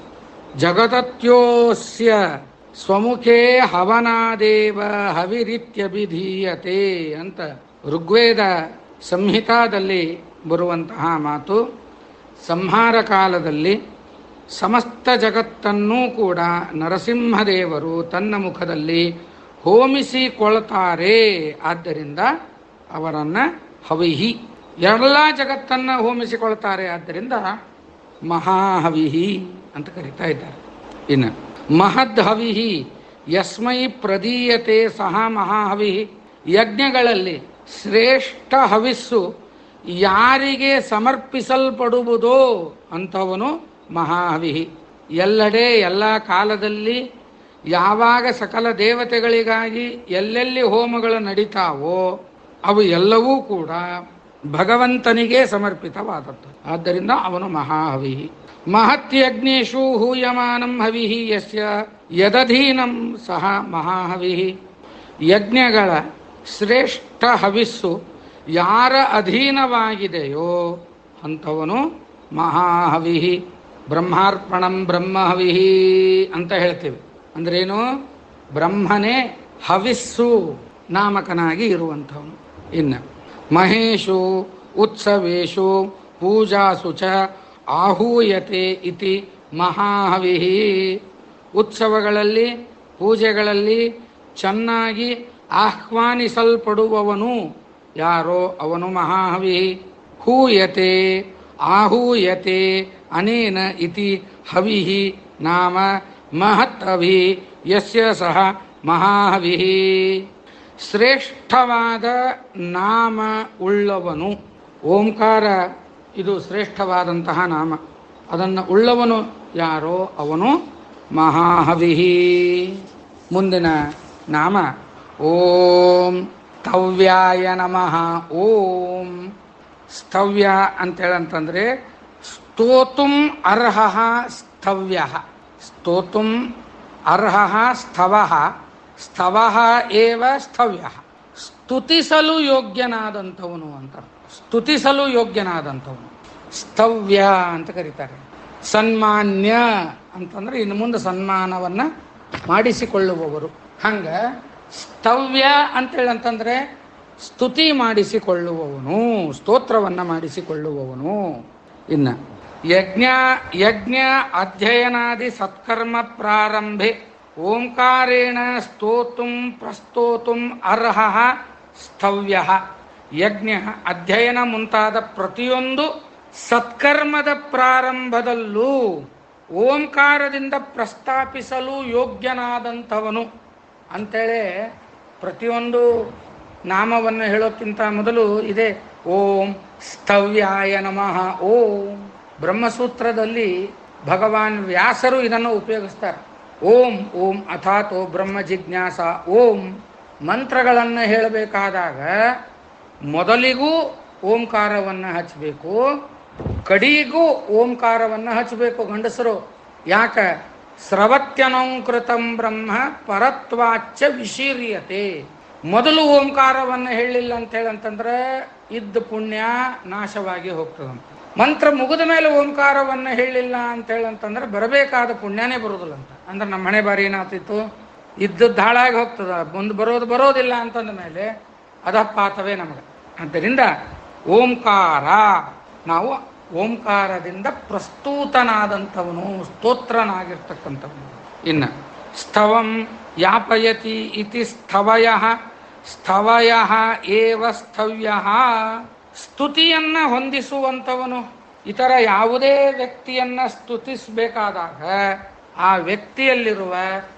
ಜಗದತ್ಯೋಸ್ಯ ಸ್ವಮುಖೇ ಹವನಾದೇವ ಹವಿರಿತ್ಯಭಿಧೀಯತೆ ಅಂತ ಋಗ್ವೇದ ಸಂಹಿತಾದಲ್ಲಿ ಬರುವಂತಹ ಮಾತು ಸಂಹಾರ ಕಾಲದಲ್ಲಿ ಸಮಸ್ತ ಜಗತ್ತನ್ನೂ ಕೂಡ ನರಸಿಂಹದೇವರು ತನ್ನ ಮುಖದಲ್ಲಿ ಹೋಮಿಸಿಕೊಳ್ತಾರೆ ಆದ್ದರಿಂದ ಅವರನ್ನ ಹವಿಹಿ ಎಲ್ಲ ಜಗತ್ತನ್ನ ಹೋಮಿಸಿಕೊಳ್ತಾರೆ ಆದ್ದರಿಂದ ಮಹಾಹವಿಹಿ ಅಂತ ಕರೀತಾ ಇದ್ದಾರೆ ಇನ್ನು ಮಹದ್ ಹವಿಹಿ ಯಸ್ಮೈ ಪ್ರದೀಯತೆ ಸಹ ಮಹಾಹವಿಹಿ ಯಜ್ಞಗಳಲ್ಲಿ ಶ್ರೇಷ್ಠ ಹವಿಸ್ಸು ಯಾರಿಗೆ ಸಮರ್ಪಿಸಲ್ಪಡುವುದೋ ಅಂಥವನು ಮಹಾಹವಿಹಿ ಎಲ್ಲೆಡೆ ಎಲ್ಲ ಕಾಲದಲ್ಲಿ ಯಾವಾಗ ಸಕಲ ದೇವತೆಗಳಿಗಾಗಿ ಎಲ್ಲೆಲ್ಲಿ ಹೋಮಗಳು ನಡೀತಾವೋ ಅವು ಎಲ್ಲವೂ ಕೂಡ ಭಗವಂತನಿಗೆ ಸಮರ್ಪಿತವಾದದ್ದು ಆದ್ದರಿಂದ ಅವನು ಮಹಾಹವಿಹಿ ಮಹತ್ಯಜ್ಞೇಶು ಹೂಯಮಾನಂ ಹವಿಹಿ ಯಸ್ಯ ಯದಧೀನಂ ಸಹ ಮಹಾಹವಿಹಿ ಯಜ್ಞಗಳ ಶ್ರೇಷ್ಠ ಹವಿಸ್ಸು ಯಾರ ಅಧೀನವಾಗಿದೆಯೋ ಅಂಥವನು ಮಹಾಹವಿಹಿ ಬ್ರಹ್ಮಾರ್ಪಣಂ ಬ್ರಹ್ಮಹವಿಹಿ ಅಂತ ಹೇಳ್ತೇವೆ ಅಂದ್ರೇನು ಬ್ರಹ್ಮನೇ ಹವಿಸ್ಸು ನಾಮಕನಾಗಿ ಇರುವಂಥವನು ಇನ್ನು ಮಹೇಶು ಉತ್ಸವೇಶು ಪೂಜಾಸು ಚ ಆಹೂಯತೆ ಇತಿ ಮಹಾಹವಿಹಿ ಉತ್ಸವಗಳಲ್ಲಿ ಪೂಜೆಗಳಲ್ಲಿ ಚೆನ್ನಾಗಿ ಆಹ್ವಾನಿಸಲ್ಪಡುವವನು ಯಾರೋ ಅವನು ಮಹಾಹವಿ ಹೂಯತೆ ಆಹೂಯತೆ ಅನೇನ ಇತಿ ಹವಿಹಿ ನಾಮ ಮಹತ್ ಹವಿ ಯಸ್ಯ ಸಹ ಮಹಾಹವಿ ಶ್ರೇಷ್ಠವಾದ ನಾಮ ಉಳ್ಳವನು ಓಂಕಾರ ಇದು ಶ್ರೇಷ್ಠವಾದಂತಹ ನಾಮ ಅದನ್ನು ಉಳ್ಳವನು ಯಾರೋ ಅವನು ಮಹಾಹವಿಹಿ ಮುಂದಿನ ನಾಮ ಓಂ ಸ್ತವ್ಯಾಯ ನಮಃ ಓಂ ಸ್ತವ್ಯ ಅಂತೇಳಂತಂದ್ರೆ ಸ್ತೋತುಂ ಅರ್ಹ ಸ್ತವ್ಯ ಸ್ತೋತುಂ ಅರ್ಹ ಸ್ತವ ಸ್ತವ ಏವ ಸ್ತವ್ಯ ಸ್ತುತಿಸಲು ಯೋಗ್ಯನಾದಂಥವನು ಅಂತ ಸ್ತುತಿಸಲು ಯೋಗ್ಯನಾದಂಥವನು ಸ್ತವ್ಯ ಅಂತ ಕರೀತಾರೆ ಸನ್ಮಾನ್ಯ ಅಂತಂದ್ರೆ ಇನ್ನು ಮುಂದೆ ಸನ್ಮಾನವನ್ನ ಮಾಡಿಸಿಕೊಳ್ಳುವವರು ಹಂಗ ಸ್ತವ್ಯ ಅಂತೇಳಿ ಅಂತಂದ್ರೆ ಸ್ತುತಿ ಮಾಡಿಸಿಕೊಳ್ಳುವವನು ಸ್ತೋತ್ರವನ್ನ ಮಾಡಿಸಿಕೊಳ್ಳುವವನು ಇನ್ನ ಯಜ್ಞ ಯಜ್ಞ ಅಧ್ಯಯನಾದಿ ಸತ್ಕರ್ಮ ಪ್ರಾರಂಭೆ ಓಂಕಾರೇಣ ಸ್ತೋತುಂ ಪ್ರಸ್ತೋತುಂ ಅರ್ಹ ಸ್ತವ್ಯ ಯಜ್ಞ ಅಧ್ಯಯನ ಮುಂತಾದ ಪ್ರತಿಯೊಂದು ಸತ್ಕರ್ಮದ ಪ್ರಾರಂಭದಲ್ಲೂ ಓಂಕಾರದಿಂದ ಪ್ರಸ್ತಾಪಿಸಲು ಯೋಗ್ಯನಾದಂಥವನು ಅಂತೇಳಿ ಪ್ರತಿಯೊಂದು ನಾಮವನ್ನು ಹೇಳೋಕ್ಕಿಂತ ಮೊದಲು ಇದೆ ಓಂ ಸ್ತವ್ಯಾಯ ನಮಃ ಓಂ ಬ್ರಹ್ಮಸೂತ್ರದಲ್ಲಿ ಭಗವಾನ್ ವ್ಯಾಸರು ಇದನ್ನು ಉಪಯೋಗಿಸ್ತಾರೆ ಓಂ ಓಂ ಅಥಾತೋ ಬ್ರಹ್ಮ ಜಿಜ್ಞಾಸ ಓಂ ಮಂತ್ರಗಳನ್ನು ಹೇಳಬೇಕಾದಾಗ ಮೊದಲಿಗೂ ಓಂಕಾರವನ್ನು ಹಚ್ಚಬೇಕು ಕಡಿಗೂ ಓಂಕಾರವನ್ನು ಹಚ್ಚಬೇಕು ಗಂಡಸರು ಯಾಕ ಸ್ರವತ್ಯನೋಂಕೃತಂ ಬ್ರಹ್ಮ ಪರತ್ವಾಚ್ಚ ವಿಶೀರ್ಯತೆ ಮೊದಲು ಓಂಕಾರವನ್ನು ಹೇಳಿಲ್ಲ ಅಂತ ಹೇಳಂತಂದ್ರೆ ಇದ್ದ ಪುಣ್ಯ ನಾಶವಾಗಿ ಹೋಗ್ತದಂತ ಮಂತ್ರ ಮುಗಿದ ಮೇಲೆ ಓಂಕಾರವನ್ನು ಹೇಳಿಲ್ಲ ಅಂತ ಹೇಳಂತಂದ್ರೆ ಬರಬೇಕಾದ ಪುಣ್ಯನೇ ಬರುದಿಲ್ಲ ಅಂತ ಅಂದ್ರೆ ನಮ್ಮ ಮನೆ ಬಾರಿ ಏನಾಗ್ತಿತ್ತು ಇದ್ದದ್ದು ಹಾಳಾಗಿ ಹೋಗ್ತದ ಮುಂದೆ ಬರೋದು ಬರೋದಿಲ್ಲ ಅಂತಂದ ಮೇಲೆ ಅದಪಾತವೇ ನಮಗೆ ಆದ್ದರಿಂದ ಓಂಕಾರ ನಾವು ಓಂಕಾರದಿಂದ ಪ್ರಸ್ತೂತನಾದಂಥವನು ಸ್ತೋತ್ರನಾಗಿರ್ತಕ್ಕಂಥವನು ಇನ್ನ ಸ್ಥವಂ ಯಾಪಯತಿ ಇತಿ ಸ್ಥವಯ ಸ್ಥವಯ ಏವ ಸ್ಥವ್ಯ ಸ್ತುತಿಯನ್ನ ಹೊಂದಿಸುವಂಥವನು ಇತರ ಯಾವುದೇ ವ್ಯಕ್ತಿಯನ್ನ ಸ್ತುತಿಸಬೇಕಾದಾಗ ಆ ವ್ಯಕ್ತಿಯಲ್ಲಿರುವ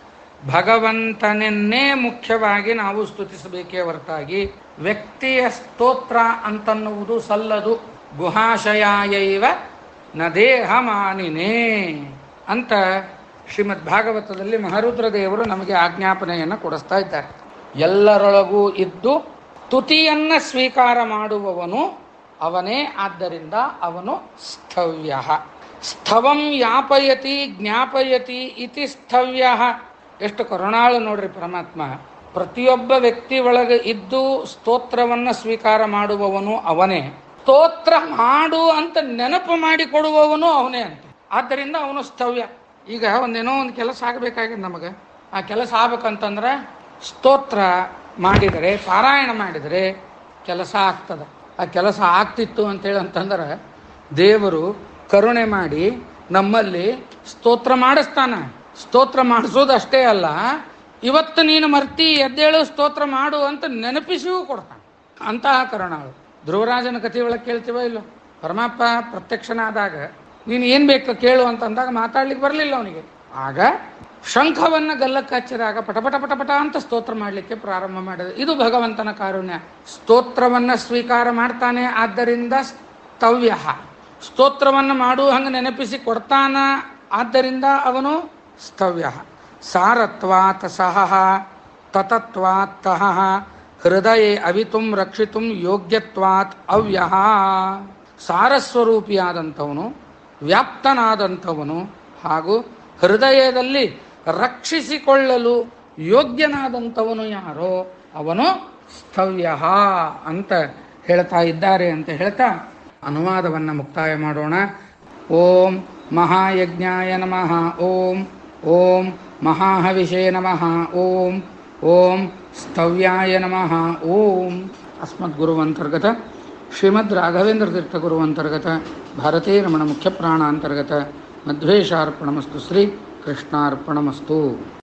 ಭಗವಂತನನ್ನೇ ಮುಖ್ಯವಾಗಿ ನಾವು ಸ್ತುತಿಸಬೇಕೇ ಹೊರತಾಗಿ ವ್ಯಕ್ತಿಯ ಸ್ತೋತ್ರ ಅಂತನ್ನುವುದು ಸಲ್ಲದು ಗುಹಾಶಯಾಯೈವ ನ ದೇಹ ಮಾನಿನೇ ಅಂತ ಶ್ರೀಮದ್ ಭಾಗವತದಲ್ಲಿ ಮಹರುದ್ರ ದೇವರು ನಮಗೆ ಆಜ್ಞಾಪನೆಯನ್ನು ಕೊಡಿಸ್ತಾ ಇದ್ದಾರೆ ಎಲ್ಲರೊಳಗೂ ಇದ್ದು ತುತಿಯನ್ನ ಸ್ವೀಕಾರ ಮಾಡುವವನು ಅವನೇ ಆದ್ದರಿಂದ ಅವನು ಸ್ಥವ್ಯ ಸ್ಥವಂ ಯಾಪಯತಿ ಜ್ಞಾಪಯತಿ ಇತಿ ಸ್ಥವ್ಯ ಎಷ್ಟು ಕರುಣಾಳು ನೋಡ್ರಿ ಪರಮಾತ್ಮ ಪ್ರತಿಯೊಬ್ಬ ವ್ಯಕ್ತಿ ಒಳಗೆ ಇದ್ದು ಸ್ತೋತ್ರವನ್ನ ಸ್ವೀಕಾರ ಮಾಡುವವನು ಅವನೇ ಸ್ತೋತ್ರ ಮಾಡು ಅಂತ ನೆನಪು ಮಾಡಿಕೊಡುವವನು ಅವನೇ ಅಂತ ಆದ್ದರಿಂದ ಅವನು ಸ್ಥವ್ಯ ಈಗ ಒಂದೇನೋ ಒಂದು ಕೆಲಸ ಆಗಬೇಕಾಗಿದೆ ನಮಗೆ ಆ ಕೆಲಸ ಆಗ್ಬೇಕಂತಂದ್ರೆ ಸ್ತೋತ್ರ ಮಾಡಿದರೆ ಪಾರಾಯಣ ಮಾಡಿದರೆ ಕೆಲಸ ಆಗ್ತದೆ ಆ ಕೆಲಸ ಆಗ್ತಿತ್ತು ಅಂತೇಳಿ ಅಂತಂದ್ರೆ ದೇವರು ಕರುಣೆ ಮಾಡಿ ನಮ್ಮಲ್ಲಿ ಸ್ತೋತ್ರ ಮಾಡಿಸ್ತಾನ ಸ್ತೋತ್ರ ಮಾಡಿಸೋದು ಅಷ್ಟೇ ಅಲ್ಲ ಇವತ್ತು ನೀನು ಮರ್ತಿ ಎದ್ದೇಳು ಸ್ತೋತ್ರ ಮಾಡು ಅಂತ ನೆನಪಿಸಿಯೂ ಕೊಡ್ತಾನೆ ಅಂತಹ ಕರುಣಾಳು ಧ್ರುವರಾಜನ ಕಥೆ ಒಳಗೆ ಕೇಳ್ತೀವ ಇಲ್ಲೋ ಪರಮಾತ್ಮ ಪ್ರತ್ಯಕ್ಷನಾದಾಗ ನೀನು ಏನು ಬೇಕು ಕೇಳು ಅಂತ ಅಂದಾಗ ಮಾತಾಡ್ಲಿಕ್ಕೆ ಬರಲಿಲ್ಲ ಅವನಿಗೆ ಆಗ ಶಂಖವನ್ನ ಗಲ್ಲಕ್ಕೆ ಹಚ್ಚಿದಾಗ ಪಟಪಟ ಪಟಪಟ ಅಂತ ಸ್ತೋತ್ರ ಮಾಡಲಿಕ್ಕೆ ಪ್ರಾರಂಭ ಮಾಡಿದ ಇದು ಭಗವಂತನ ಕಾರುಣ್ಯ ಸ್ತೋತ್ರವನ್ನ ಸ್ವೀಕಾರ ಮಾಡ್ತಾನೆ ಆದ್ದರಿಂದ ಸ್ತವ್ಯ ಸ್ತೋತ್ರವನ್ನು ಮಾಡು ಹಂಗೆ ನೆನಪಿಸಿ ಕೊಡ್ತಾನ ಆದ್ದರಿಂದ ಅವನು ಸ್ತವ್ಯ ಸಾರತ್ವಾತ್ ಸಹ ತತತ್ವಾತ್ ತಹ ಹೃದಯ ಅವಿತುಂ ರಕ್ಷಿತುಂ ಯೋಗ್ಯತ್ವಾತ್ ಅವ್ಯ ಸಾರಸ್ವರೂಪಿಯಾದಂಥವನು ವ್ಯಾಪ್ತನಾದಂಥವನು ಹಾಗೂ ಹೃದಯದಲ್ಲಿ ರಕ್ಷಿಸಿಕೊಳ್ಳಲು ಯೋಗ್ಯನಾದಂಥವನು ಯಾರೋ ಅವನು ಸ್ಥವ್ಯ ಅಂತ ಹೇಳ್ತಾ ಇದ್ದಾರೆ ಅಂತ ಹೇಳ್ತಾ ಅನುವಾದವನ್ನು ಮುಕ್ತಾಯ ಮಾಡೋಣ ಓಂ ಮಹಾಯಜ್ಞಾಯ ನಮಃ ಓಂ ಓಂ ಮಹಾಹವಿಷೇ ನಮಃ ಓಂ ಓಂ ಸ್ತವ್ಯಾಯ ನಮಃ ಓಂ ಅಸ್ಮದ್ಗುರುವಂತರ್ಗತ ಶ್ರೀಮದ್ ರಾಘವೇಂದ್ರ ತೀರ್ಥ ಗುರುವಂತರ್ಗತ ಭಾರತೀ ರಮಣ ಮುಖ್ಯ ಪ್ರಾಣ ಅಂತರ್ಗತ ಮಧ್ವೇಶಾರ್ಪಣಮಸ್ತು ಶ್ರೀ ಕೃಷ್ಣಾರ್ಪಣಮಸ್ತು